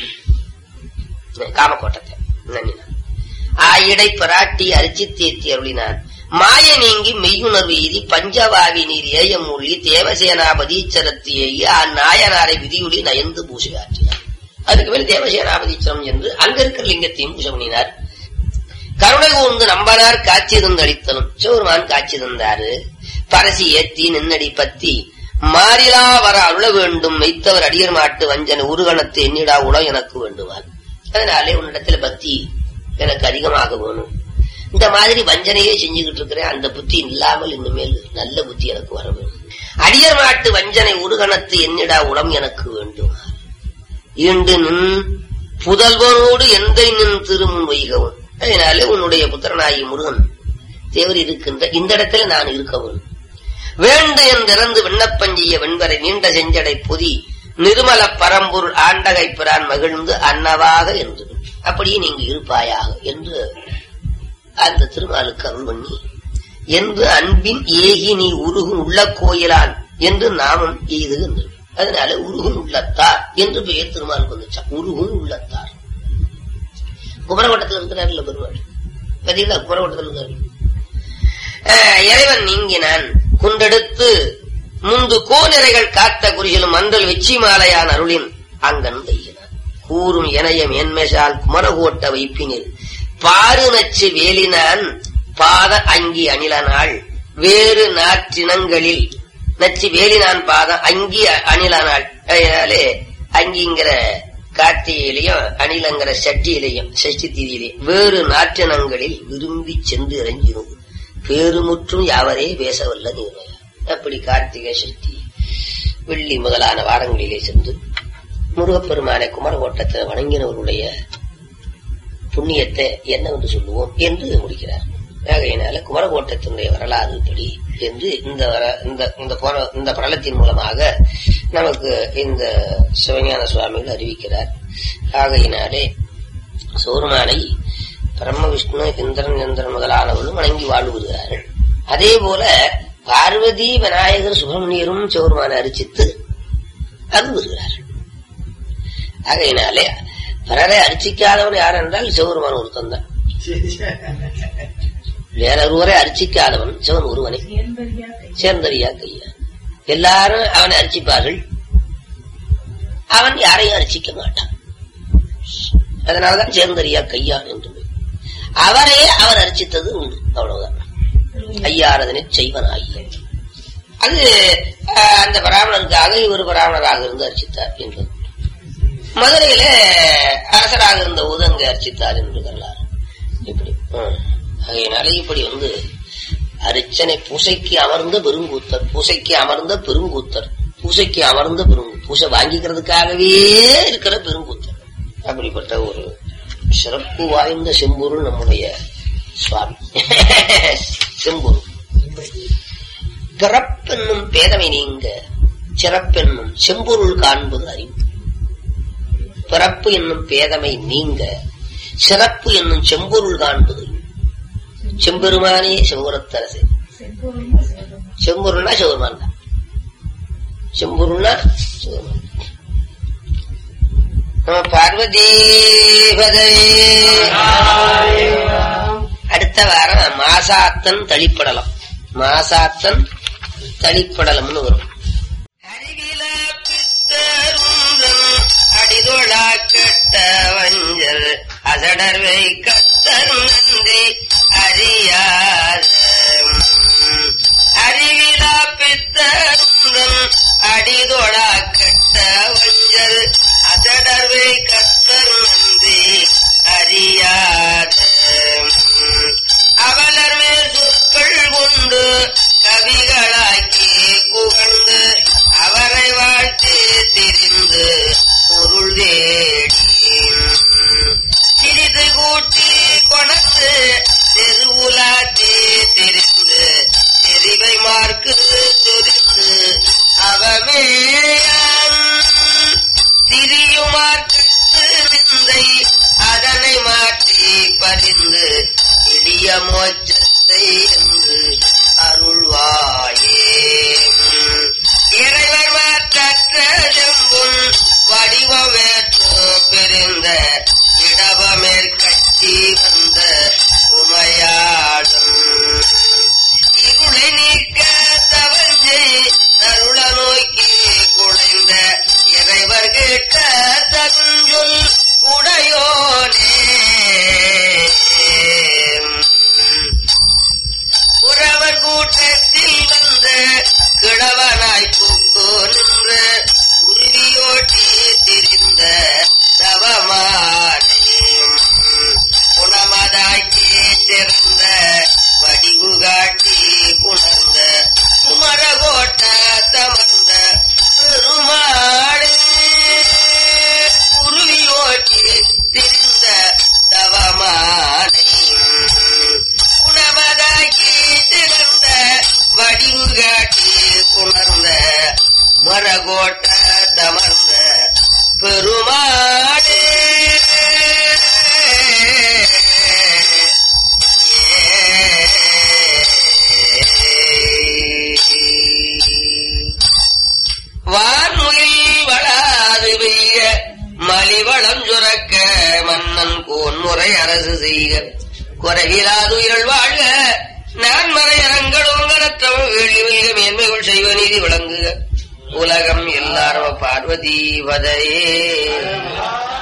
காமக்கோட்டத்தை நன்னினான் ஆயிடை பராட்டி அரிச்சி தேத்தி அருளினான் மாய நீங்கி மெய்யுணர்வு எய்தி பஞ்சவாவி நீர் ஏயம் மொழி தேவசேனாபதி சரத்தியேயி அந்நாயனாரை விதியுளி நயந்து பூசை ஆற்றினார் அதுக்கு மேல் தேவசேனாபதீச்சரம் என்று அங்க இருக்கிற லிங்கத்தையும் பூஜை பண்ணினார் கருணை கூர்ந்து நம்பனார் காட்சி தந்தளித்தனும் சிவருமான் காட்சி தந்தாரு பரசி ஏத்தி நின்னடி பத்தி மாறிலா வர அருள வேண்டும் வைத்தவர் அடியர் மாட்டு வஞ்சன உருகணத்து எண்ணிடா உடம் எனக்கு வேண்டுவான் அதனாலே உன்னிடத்துல பக்தி எனக்கு அதிகமாக வேணும் இந்த மாதிரி வஞ்சனையே செஞ்சுக்கிட்டு இருக்கிறேன் அந்த புத்தி இல்லாமல் இனிமேல் நல்ல புத்தி எனக்கு வர வேண்டும் அடியர் மாட்டு வஞ்சனை உருகணத்து என்னிடா உடம் எனக்கு வேண்டும் ஈண்டு நின் புதல்வனோடு எந்தை நின் திருமுன் வைகவும் அதனாலே உன்னுடைய புத்திரனாகி முருகன் தேவர் இருக்கின்ற இந்த இடத்துல நான் இருக்க வேண்டும் வேண்டு என்றிறந்து விண்ணப்பம் செய்ய வெண்பரை நீண்ட செஞ்சடை பொதி நிர்மல பரம்பொருள் ஆண்டகை பிரான் மகிழ்ந்து அன்னவாக என்று அப்படியே நீங்க இருப்பாயாக என்று அந்த திருமாலுக்கு அருள் பண்ணி என்று அன்பின் ஏகி நீ உருகும் உள்ள கோயிலான் என்று நாமம் எய்துகின்றது அதனால உருகும் உள்ளத்தார் என்று பெயர் திருமாலுக்கு வந்துச்சான் உருகும் உள்ளத்தார் குமரகோட்டத்தில் இருக்கிறார்ல பெருமாள் பார்த்தீங்களா குமரகோட்டத்தில் இருக்கிறார் இறைவன் நீங்கினான் குண்டெடுத்து முந்து கோநிறைகள் காத்த குறிகளும் மன்றல் வெச்சி மாலையான் அருளின் அங்கன் தையினான் கூறும் இணைய மேன்மேசால் குமரகோட்ட வைப்பினில் பாரு நச்சு வேலினான் பாத அங்கி அணிலனாள் வேறு நாற்றினங்களில் நச்சு வேலினான் பாதம் அங்கி அணிலனாள் அதனாலே அங்கிங்கிற கார்த்திகையிலையும் அணிலங்கிற சட்டியிலையும் சஷ்டி தீதியிலையும் வேறு நாற்றினங்களில் விரும்பி சென்று இறங்கினோம் பேருமுற்றும் யாவரே பேசவல்ல நீர்மையா அப்படி கார்த்திகை சக்தி வெள்ளி முதலான வாரங்களிலே சென்று முருகப்பெருமானை குமரகோட்டத்தில் வணங்கினவருடைய புண்ணியத்தை என்னவென்று சொல்லுவோம் என்று முடிக்கிறார் ஆகையினால குமரகோட்டத்தினுடைய வரலாறு இப்படி என்று இந்த இந்த இந்த போற இந்த பிரளத்தின் மூலமாக நமக்கு இந்த சிவஞான சுவாமிகள் அறிவிக்கிறார் ஆகையினாலே சோருமானை பிரம்ம விஷ்ணு இந்திரன் இந்திரன் முதலானவர்களும் வணங்கி வாழ்வுகிறார்கள் அதே போல பார்வதி விநாயகர் சுப்பிரமணியரும் சோருமான அரிச்சித்து அருள்கிறார்கள் ஆகையினாலே பிறரை அர்ச்சிக்காதவன் யார் என்றால் சிவருமான் ஒருத்தன் தான் வேற ஒருவரை அர்ச்சிக்காதவன் சிவன் ஒருவனை சேர்ந்தறியா கை சேர்ந்தறியா கையா எல்லாரும் அவனை அர்ச்சிப்பார்கள் அவன் யாரையும் அர்ச்சிக்க மாட்டான் அதனாலதான் சேர்ந்தறியா கையான் என்று பெயர். அவரையே அவர் அர்ச்சித்தது உண்டு அவ்வளவுதான் ஐயாரதனை செய்வனாகிய அது அஹ், அந்த பிராமணருக்காக இவர் பிராமணராக இருந்து அர்ச்சித்தார் என்பது மதுரையில அரசராக இருந்த போது அங்கு அர்ச்சித்தார் என்று வரலாறு இப்படி ம். ஆகையினால இப்படி வந்து அர்ச்சனை பூசைக்கு அமர்ந்த பெருங்கூத்தர் பூசைக்கு அமர்ந்த பெருங்கூத்தர் பூசைக்கு அமர்ந்த பெருங்கு பூசை வாங்கிக்கிறதுக்காகவே இருக்கிற பெருங்கூத்தர் அப்படிப்பட்ட ஒரு சிறப்பு வாய்ந்த செம்பொருள் நம்முடைய சுவாமி செம்பொருள் பிறப்பென்னும் பேதமை நீங்க சிறப்பென்னும் செம்பொருள் காண்பது அறிவு பிறப்பு என்னும் பேதமை நீங்க சிறப்பு என்னும் செம்பொருள் காண்பது அறிவு. செம்பெருமானே சிவபுரத்தரசு செம்பொருள்னா சிவபெருமான். செம்பொருள்னா சிவபெருமான் தான் செம்பொருள்னா சிவபெருமான் நம பார்வதி அடுத்த வாரம் மாசாத்தன் தளிப்படலம் மாசாத்தன் தளிப்படலம்னு வரும் அடிதொழா கட்ட வஞ்சர் அசடர்வை கத்தர் நன்றி அறியார் அறிவிலா பித்தருந்தன் அடிதொழா கட்ட வஞ்சர் அசடர்வை கத்தர் நன்றி அறியார் அவலர் மேல் சொற்கள் கொண்டு கவிகளாக்கி புகழ்ந்து அவரை வாழ்த்து திரிந்து பொருள் தேடி சிறிது கூட்டி கொணத்து தெருவுலாத்தி திரிந்து தெரிவை மார்க்கு துரிந்து அவமேயான் திரியுமார்க்கு விந்தை அதனை மாற்றி பறிந்து எளிய மோட்சத்தை என்று அருள்வாயே இறைவர் மாற்ற செம்பும் வடிவமேற்று பிரிந்த இடவமேற்கட்சி வந்த உமையாடும் இருளை நீக்க தவஞ்சை அருள நோக்கி குழைந்த இறைவர் கேட்ட தகுஞ்சொல் உடையோனே உறவர் கூட்டத்தில் வந்த கிழவனாய் பூக்கு நின்று உருவியோட்டி திரிந்த தவமானே குணமதாக்கி திறந்த வடிவு காட்டி உணர்ந்த குமரகோட்ட தமர்ந்த பெருமாளே உருவியோட்டி திரிந்த தவமானை குணமதாக்கி திறந்த வடிவு காட்டி உணர்ந்த மரகோட்ட தமர்ந்த பெருமாளே வான்முகில் வளாது பெய்ய மலிவளம் சுரக்க மன்னன் கோன்முறை அரசு செய்க குறைவிலாதுயிரள் வாழ்க நான் மறையரங்கள் உங்களற்றவன் வேள்வி மிக மேன்மைகள் செய்வ நீதி விளங்குக உலகம் எல்லாரும் பார்வதி வதையே